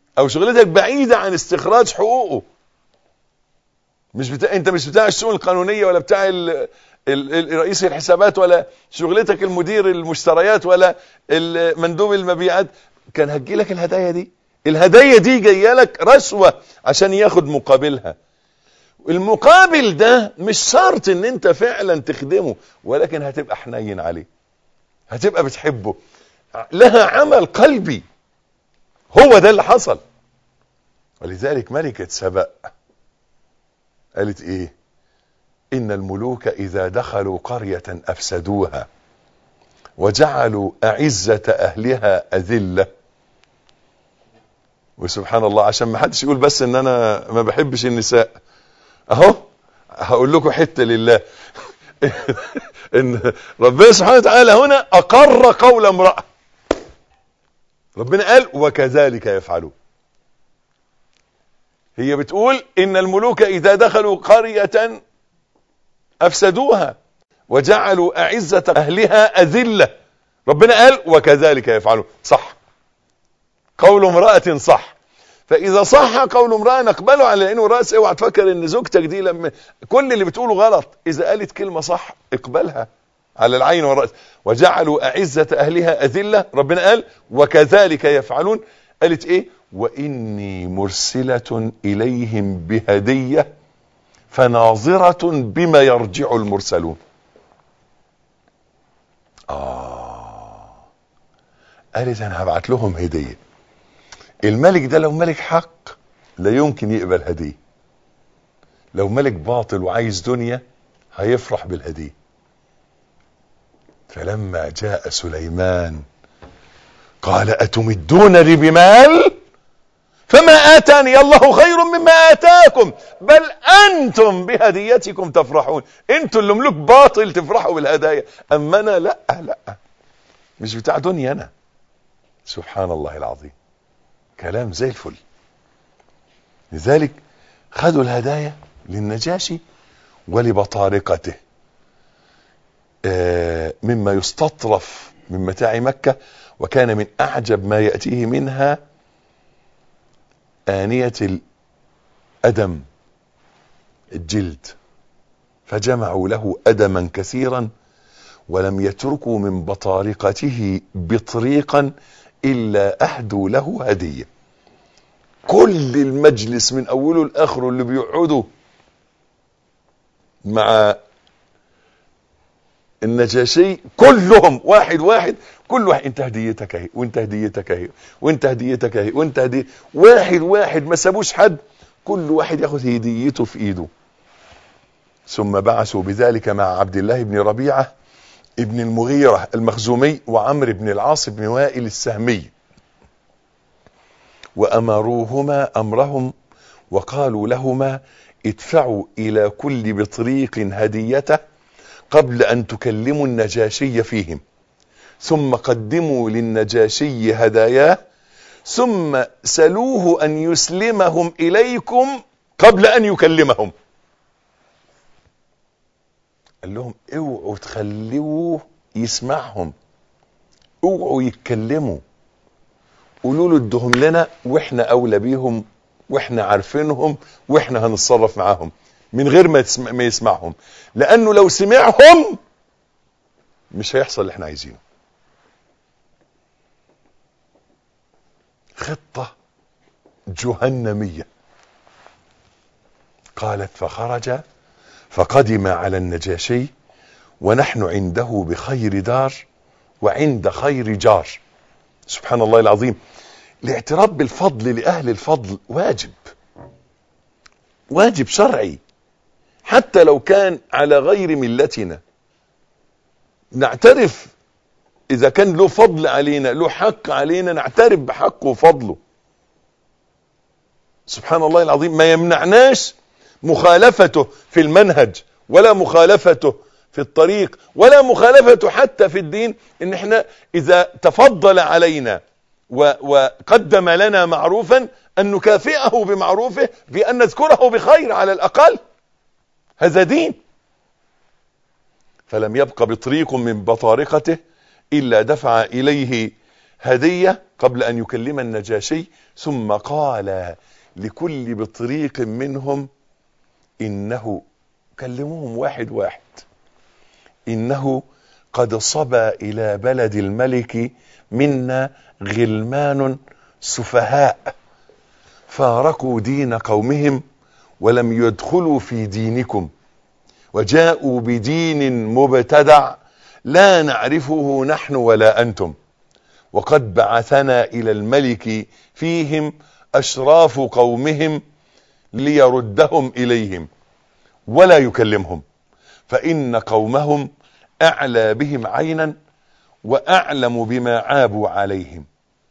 او شغلتك بعيدة عن استخراج حقوقه مش بتاع انت مش بتاع الشؤون القانونية ولا بتاع ال... ال... ال... رئيس الحسابات ولا شغلتك المدير المشتريات ولا ال- مندوب المبيعات كان هتجي لك الهدايا دي الهدايا دي جايه لك رشوة عشان ياخد مقابلها المقابل ده مش شرط ان انت فعلا تخدمه ولكن هتبقى حنين عليه هتبقى بتحبه لها عمل قلبي هو ده اللي حصل ولذلك ملكة سبأ قالت ايه ان الملوك اذا دخلوا قرية افسدوها وجعلوا اعزة اهلها اذلة وسبحان الله عشان ما حدش يقول بس ان انا ما بحبش النساء اهو هقول لكم حتة لله ان ربنا سبحانه وتعالى هنا اقر قول امرأة ربنا قال وكذلك يفعلون هي بتقول ان الملوك اذا دخلوا قرية افسدوها وجعلوا اعزة اهلها اذلة ربنا قال وكذلك يفعلون صح قول امرأة صح فاذا صح قول امرأة نقبله على انه رأس اوعى تفكر ان زوجتك دي لما كل اللي بتقوله غلط اذا قالت كلمة صح اقبلها على العين والرأس وجعلوا اعزة اهلها اذلة ربنا قال وكذلك يفعلون قالت ايه واني مرسلة اليهم بهدية فناظرة بما يرجع المرسلون آه قالت أنا هبعت لهم هدية الملك ده لو ملك حق لا يمكن يقبل هدية لو ملك باطل وعايز دنيا هيفرح بالهدية فلما جاء سليمان قال أتمدونني بمال فما آتاني الله خير مما آتاكم بل أنتم بهديتكم تفرحون انتوا اللي ملوك باطل تفرحوا بالهدايا أما أنا لا لا مش بتاع دنيا أنا سبحان الله العظيم كلام زي الفل لذلك خدوا الهدايا للنجاشي ولبطارقته آه مما يستطرف من متاع مكة وكان من أعجب ما يأتيه منها آنية الأدم الجلد فجمعوا له أدما كثيرا ولم يتركوا من بطارقته بطريقا إلا أهدوا له هدية كل المجلس من أوله لآخره اللي بيقعدوا مع النجاشي كلهم واحد واحد كل واحد انت هديتك اهي وانت هديتك اهي وانت هديتك اهي وانت هدي واحد واحد ما سابوش حد كل واحد ياخذ هديته في ايده ثم بعثوا بذلك مع عبد الله بن ربيعه ابن المغيره المخزومي وعمرو بن العاص بن وائل السهمي وامروهما امرهم وقالوا لهما ادفعوا الى كل بطريق هديته قبل ان تكلموا النجاشي فيهم ثم قدموا للنجاشي هداياه ثم سلوه ان يسلمهم اليكم قبل ان يكلمهم قال لهم اوعوا تخلوه يسمعهم اوعوا يتكلموا قولوا له ادهم لنا واحنا اولى بيهم واحنا عارفينهم واحنا هنتصرف معاهم من غير ما, تسمع ما يسمعهم لانه لو سمعهم مش هيحصل اللي احنا عايزينه خطة جهنمية قالت فخرج فقدم على النجاشي ونحن عنده بخير دار وعند خير جار سبحان الله العظيم الاعتراف بالفضل لأهل الفضل واجب واجب شرعي حتى لو كان على غير ملتنا نعترف اذا كان له فضل علينا له حق علينا نعترف بحقه وفضله سبحان الله العظيم ما يمنعناش مخالفته في المنهج ولا مخالفته في الطريق ولا مخالفته حتى في الدين ان احنا اذا تفضل علينا وقدم لنا معروفا ان نكافئه بمعروفه بان نذكره بخير على الاقل هذا دين فلم يبق بطريق من بطارقته الا دفع اليه هدية قبل أن يكلم النجاشي ثم قال لكل بطريق منهم إنه كلموهم واحد واحد إنه قد صبى إلى بلد الملك منا غلمان سفهاء فارقوا دين قومهم ولم يدخلوا في دينكم وجاءوا بدين مبتدع لا نعرفه نحن ولا أنتم وقد بعثنا إلى الملك فيهم أشراف قومهم ليردهم إليهم ولا يكلمهم فإن قومهم أعلى بهم عينا وأعلم بما عابوا عليهم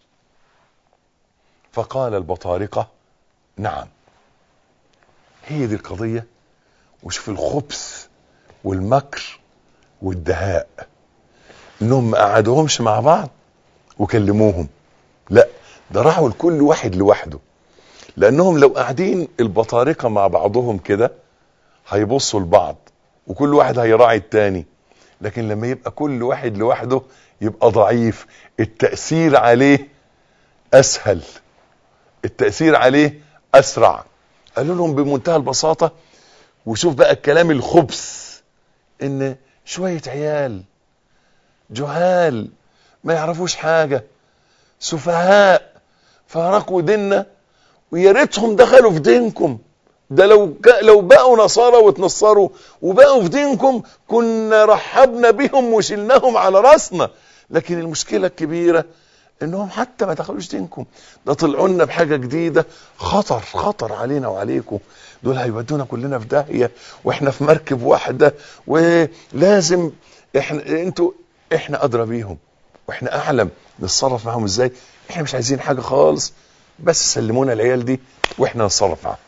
فقال البطارقة نعم هي دي القضية وشوف الخبث والمكر والدهاء انهم ما قعدوهمش مع بعض وكلموهم لا ده راحوا لكل واحد لوحده لانهم لو قاعدين البطارقه مع بعضهم كده هيبصوا لبعض وكل واحد هيراعي التاني لكن لما يبقى كل واحد لوحده يبقى ضعيف التأثير عليه اسهل التأثير عليه اسرع قالوا لهم بمنتهى البساطة وشوف بقى الكلام الخبث ان شوية عيال جهال ما يعرفوش حاجة سفهاء فارقوا ديننا ويا ريتهم دخلوا في دينكم ده لو لو بقوا نصارى واتنصروا وبقوا في دينكم كنا رحبنا بهم وشلناهم على راسنا لكن المشكلة الكبيرة انهم حتى ما دخلوش دينكم ده طلعوا لنا بحاجه جديده خطر خطر علينا وعليكم دول هيودونا كلنا في داهيه واحنا في مركب واحده ولازم احنا انتوا احنا ادرى بيهم واحنا اعلم نتصرف معاهم ازاي احنا مش عايزين حاجه خالص بس سلمونا العيال دي واحنا نتصرف معاهم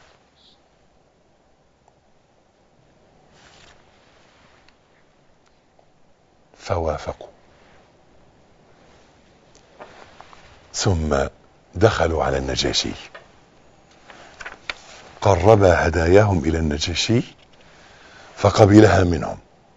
فوافقوا ثم دخلوا على النجاشي قربا هداياهم الى النجاشي فقبلها منهم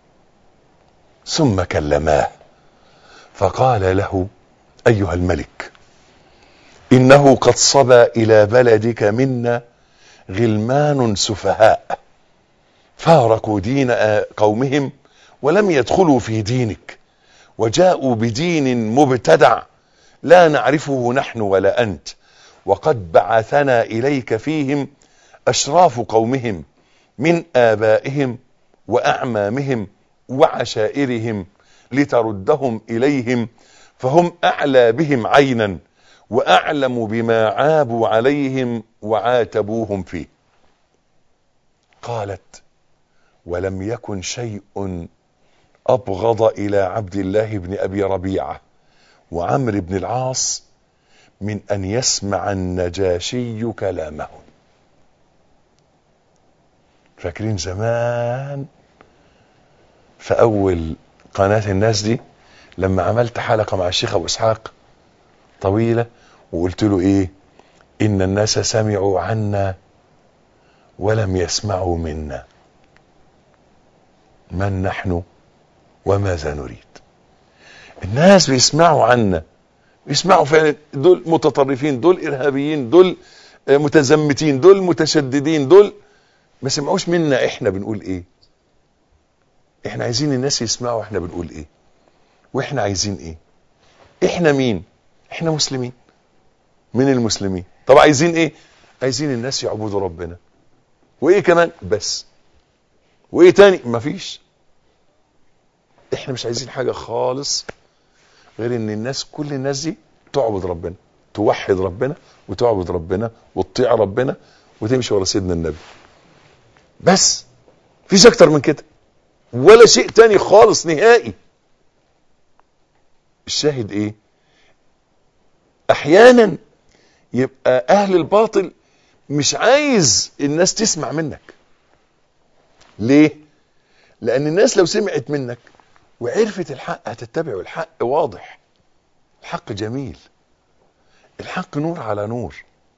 ثم كلماه فقال له ايها الملك انه قد صبى الى بلدك منا غلمان سفهاء فارقوا دين قومهم ولم يدخلوا في دينك وجاءوا بدين مبتدع لا نعرفه نحن ولا انت وقد بعثنا اليك فيهم اشراف قومهم من ابائهم واعمامهم وعشائرهم لتردهم اليهم فهم اعلى بهم عينا واعلم بما عابوا عليهم وعاتبوهم فيه قالت ولم يكن شيء ابغض الى عبد الله بن ابي ربيعه وعمرو بن العاص من ان يسمع النجاشي كلامه فاكرين زمان في اول قناة الناس دي لما عملت حلقة مع الشيخ ابو اسحاق طويلة وقلت له ايه ان الناس سمعوا عنا ولم يسمعوا منا من نحن وماذا نريد الناس بيسمعوا عنا بيسمعوا فعلا دول متطرفين دول ارهابيين دول متزمتين دول متشددين دول ما سمعوش منا احنا بنقول ايه احنا عايزين الناس يسمعوا احنا بنقول ايه واحنا عايزين ايه احنا مين احنا مسلمين من المسلمين طب عايزين ايه عايزين الناس يعبدوا ربنا وايه كمان بس وايه تاني مفيش احنا مش عايزين حاجة خالص غير ان الناس كل الناس دي تعبد ربنا توحد ربنا وتعبد ربنا وتطيع ربنا وتمشي ورا سيدنا النبي بس فيش اكتر من كده ولا شيء تاني خالص نهائي الشاهد ايه احيانا يبقى اهل الباطل مش عايز الناس تسمع منك ليه لان الناس لو سمعت منك وعرفت الحق هتتبعه الحق واضح الحق جميل الحق نور على نور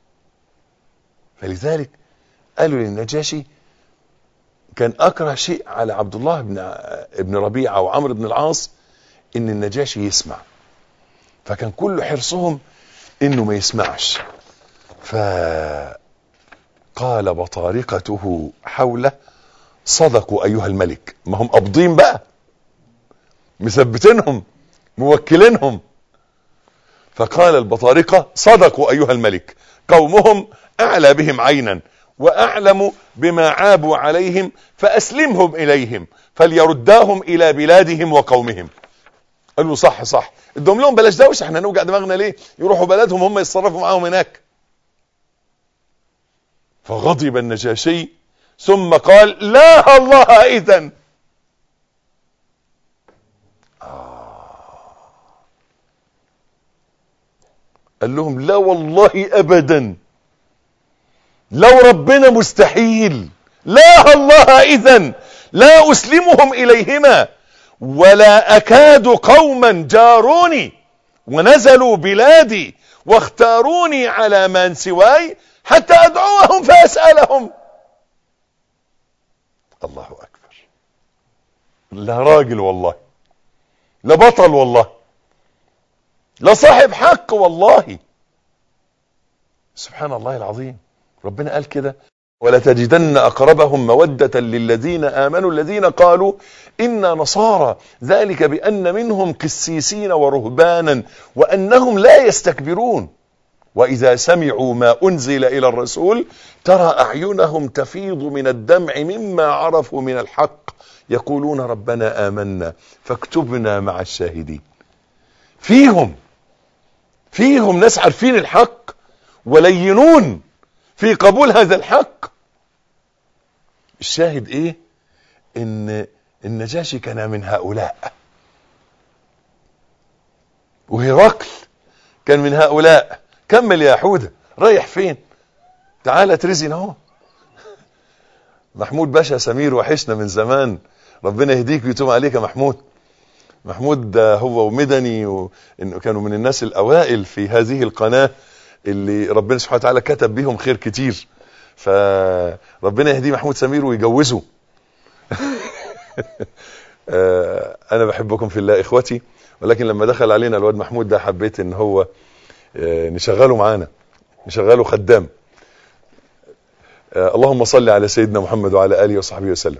فلذلك قالوا للنجاشي كان اكره شيء على عبد الله بن ابن ربيعه وعمرو بن العاص ان النجاشي يسمع فكان كل حرصهم انه ما يسمعش فقال بطارقته حوله صدقوا ايها الملك ما هم قابضين بقى مثبتينهم موكلينهم فقال البطارقة صدقوا ايها الملك قومهم اعلى بهم عينا واعلم بما عابوا عليهم فاسلمهم اليهم فليرداهم الى بلادهم وقومهم قال له صح صح ادهم لهم بلاش دوشه احنا نوجع دماغنا ليه يروحوا بلدهم هم يتصرفوا معاهم هناك فغضب النجاشي ثم قال لا الله اذا قال لهم لا والله ابدا لو ربنا مستحيل لا الله اذا لا اسلمهم اليهما ولا اكاد قوما جاروني ونزلوا بلادي واختاروني على من سواي حتى ادعوهم فاسالهم الله اكبر لا راجل والله لا بطل والله لا صاحب حق والله سبحان الله العظيم ربنا قال كده ولتجدن اقربهم موده للذين امنوا الذين قالوا انا نصارى ذلك بان منهم قسيسين ورهبانا وانهم لا يستكبرون واذا سمعوا ما انزل الى الرسول ترى اعينهم تفيض من الدمع مما عرفوا من الحق يقولون ربنا امنا فاكتبنا مع الشاهدين فيهم فيهم ناس عارفين الحق ولينون في قبول هذا الحق الشاهد ايه ان النجاشي كان من هؤلاء وهرقل كان من هؤلاء كمل يا حودة رايح فين تعالى ترزين اهو محمود باشا سمير وحشنا من زمان ربنا يهديك ويتوب عليك يا محمود محمود هو ومدني و... كانوا من الناس الاوائل في هذه القناة اللي ربنا سبحانه وتعالى كتب بيهم خير كتير فربنا يهدي محمود سمير ويجوزه انا بحبكم في الله اخوتي ولكن لما دخل علينا الواد محمود ده حبيت ان هو نشغله معانا نشغله خدام اللهم صل على سيدنا محمد وعلى اله وصحبه وسلم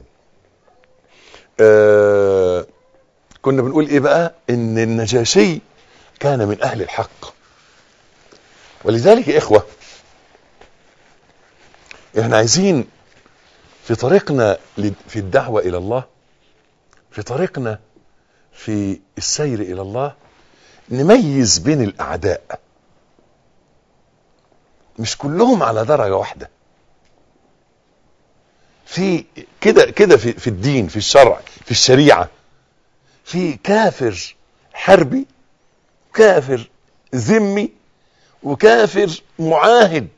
كنا بنقول ايه بقى ان النجاشي كان من اهل الحق ولذلك يا اخوة احنا عايزين في طريقنا في الدعوة الى الله في طريقنا في السير الى الله نميز بين الاعداء مش كلهم على درجة واحدة في كده كده في, في الدين في الشرع في الشريعة في كافر حربي كافر ذمي وكافر معاهد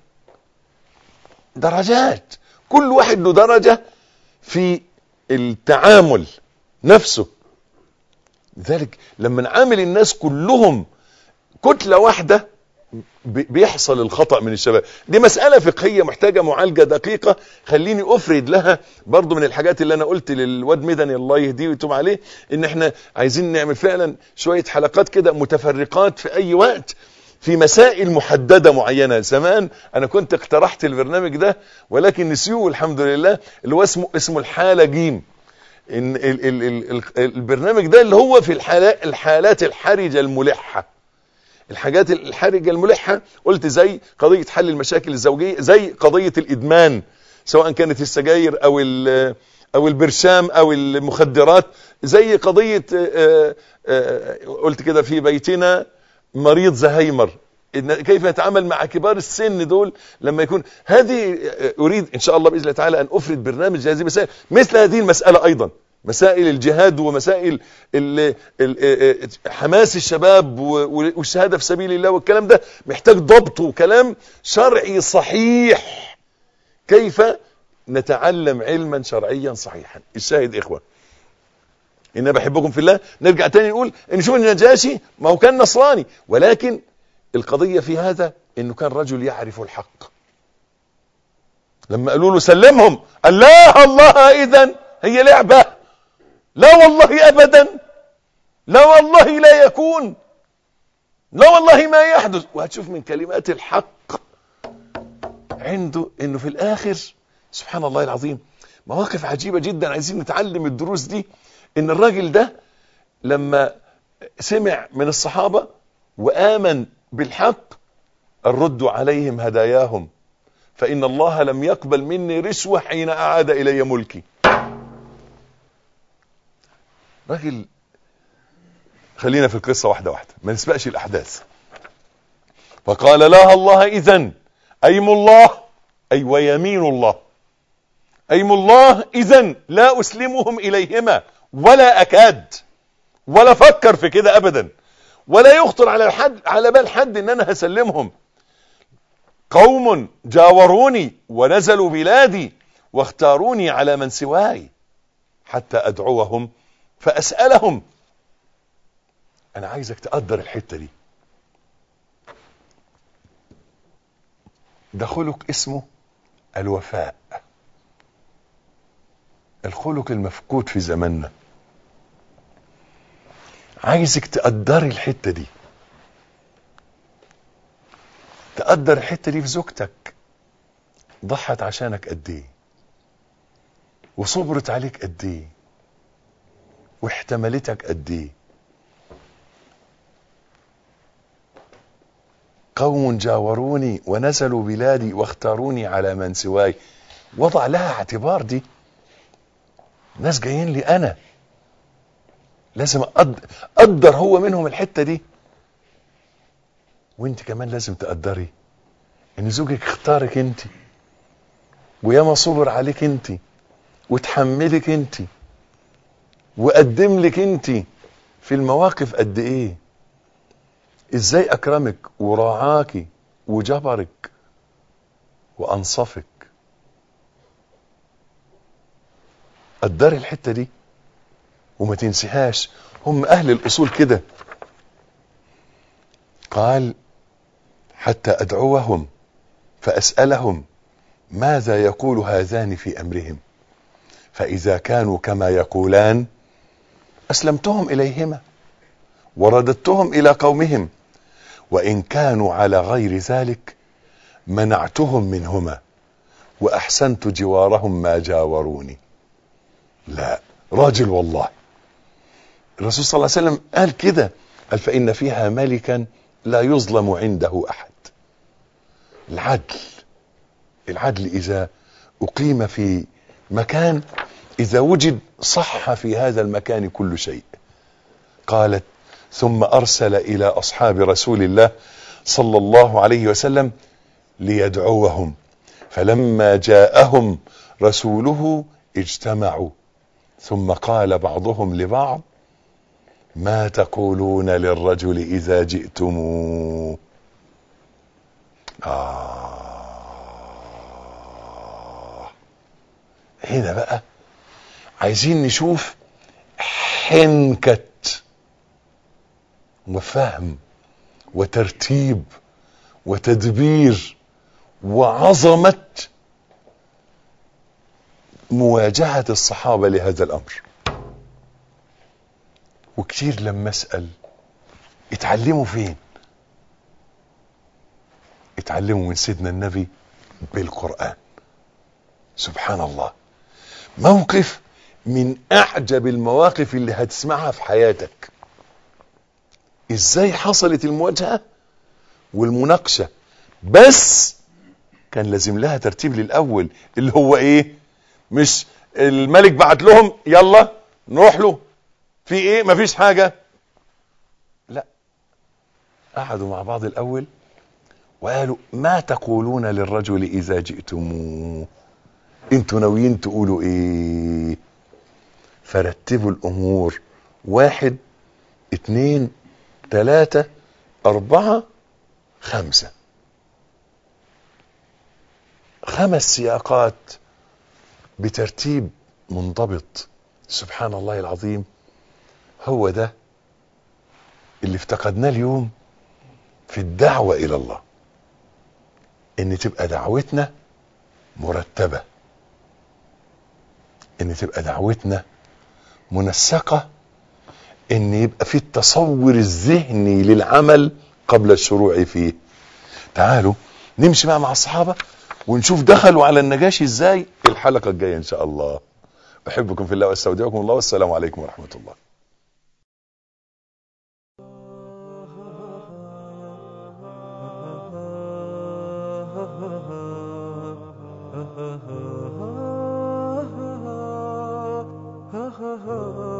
درجات كل واحد له درجة في التعامل نفسه لذلك لما نعامل الناس كلهم كتلة واحدة بيحصل الخطأ من الشباب دي مسألة فقهية محتاجة معالجة دقيقة خليني أفرد لها برضو من الحاجات اللي أنا قلت للواد مدني الله يهديه ويتوب عليه إن إحنا عايزين نعمل فعلا شوية حلقات كده متفرقات في أي وقت في مسائل محددة معينة زمان انا كنت اقترحت البرنامج ده ولكن نسيوه الحمد لله اللي هو اسمه اسمه الحالة جيم إن ال ال ال ال البرنامج ده اللي هو في الحالات, الحالات الحرجة الملحة الحاجات الحرجة الملحة قلت زي قضية حل المشاكل الزوجية زي قضية الادمان سواء كانت السجاير او او البرشام او المخدرات زي قضية آآ آآ قلت كده في بيتنا مريض زهايمر كيف نتعامل مع كبار السن دول لما يكون هذه اريد ان شاء الله باذن الله تعالى ان افرد برنامج هذه المسائل مثل هذه المساله ايضا مسائل الجهاد ومسائل ال ال حماس الشباب والشهاده في سبيل الله والكلام ده محتاج ضبط وكلام شرعي صحيح كيف نتعلم علما شرعيا صحيحا الشاهد اخوه ان بحبكم في الله نرجع تاني نقول ان شوف النجاشي ما هو كان نصراني ولكن القضية في هذا انه كان رجل يعرف الحق لما قالوا له سلمهم قال لا الله اذا هي لعبة لا والله ابدا لا والله لا يكون لا والله ما يحدث وهتشوف من كلمات الحق عنده انه في الاخر سبحان الله العظيم مواقف عجيبة جدا عايزين نتعلم الدروس دي ان الراجل ده لما سمع من الصحابة وآمن بالحق الرد عليهم هداياهم فإن الله لم يقبل مني رشوة حين أعاد إلي ملكي راجل خلينا في القصة واحدة واحدة ما نسبقش الأحداث فقال لا الله إذن أيم الله أي ويمين الله أيم الله إذن لا أسلمهم إليهما ولا أكاد ولا فكر في كده أبدا ولا يخطر على حد على بال حد ان انا هسلمهم قوم جاوروني ونزلوا بلادي واختاروني على من سواي حتى ادعوهم فاسالهم انا عايزك تقدر الحته دي ده خلق اسمه الوفاء الخلق المفقود في زماننا عايزك تقدري الحتة دي تقدر الحتة دي في زوجتك ضحت عشانك قد ايه وصبرت عليك قد ايه واحتملتك قد ايه قوم جاوروني ونزلوا بلادي واختاروني على من سواي وضع لها اعتبار دي ناس جايين لي انا لازم اقدر هو منهم الحته دي وانت كمان لازم تقدري ان زوجك اختارك انت وياما صبر عليك انت وتحملك انت وقدم لك انت في المواقف قد ايه ازاي اكرمك وراعاكي وجبرك وانصفك قدري الحته دي وما تنسيهاش هم اهل الاصول كده قال حتى ادعوهم فاسالهم ماذا يقول هذان في امرهم فاذا كانوا كما يقولان اسلمتهم اليهما ورددتهم الى قومهم وان كانوا على غير ذلك منعتهم منهما واحسنت جوارهم ما جاوروني لا راجل والله الرسول صلى الله عليه وسلم قال كده قال فإن فيها ملكا لا يظلم عنده أحد العدل العدل إذا أقيم في مكان إذا وجد صح في هذا المكان كل شيء قالت ثم أرسل إلى أصحاب رسول الله صلى الله عليه وسلم ليدعوهم فلما جاءهم رسوله اجتمعوا ثم قال بعضهم لبعض ما تقولون للرجل اذا جئتموه آه هنا بقى عايزين نشوف حنكة وفهم وترتيب وتدبير وعظمة مواجهة الصحابة لهذا الأمر وكتير لما أسأل اتعلموا فين اتعلموا من سيدنا النبي بالقرآن سبحان الله موقف من أعجب المواقف اللي هتسمعها في حياتك ازاي حصلت المواجهة والمناقشة بس كان لازم لها ترتيب للأول اللي هو ايه مش الملك بعت لهم يلا نروح له في ايه مفيش حاجة لا قعدوا مع بعض الاول وقالوا ما تقولون للرجل اذا جئتموه انتوا ناويين تقولوا ايه فرتبوا الامور واحد اتنين تلاتة اربعة خمسة خمس سياقات بترتيب منضبط سبحان الله العظيم هو ده اللي افتقدناه اليوم في الدعوة إلى الله إن تبقى دعوتنا مرتبة إن تبقى دعوتنا منسقة إن يبقى في التصور الذهني للعمل قبل الشروع فيه تعالوا نمشي بقى مع الصحابة ونشوف دخلوا على النجاشي ازاي الحلقة الجاية ان شاء الله احبكم في الله واستودعكم الله والسلام عليكم ورحمة الله ha ha ha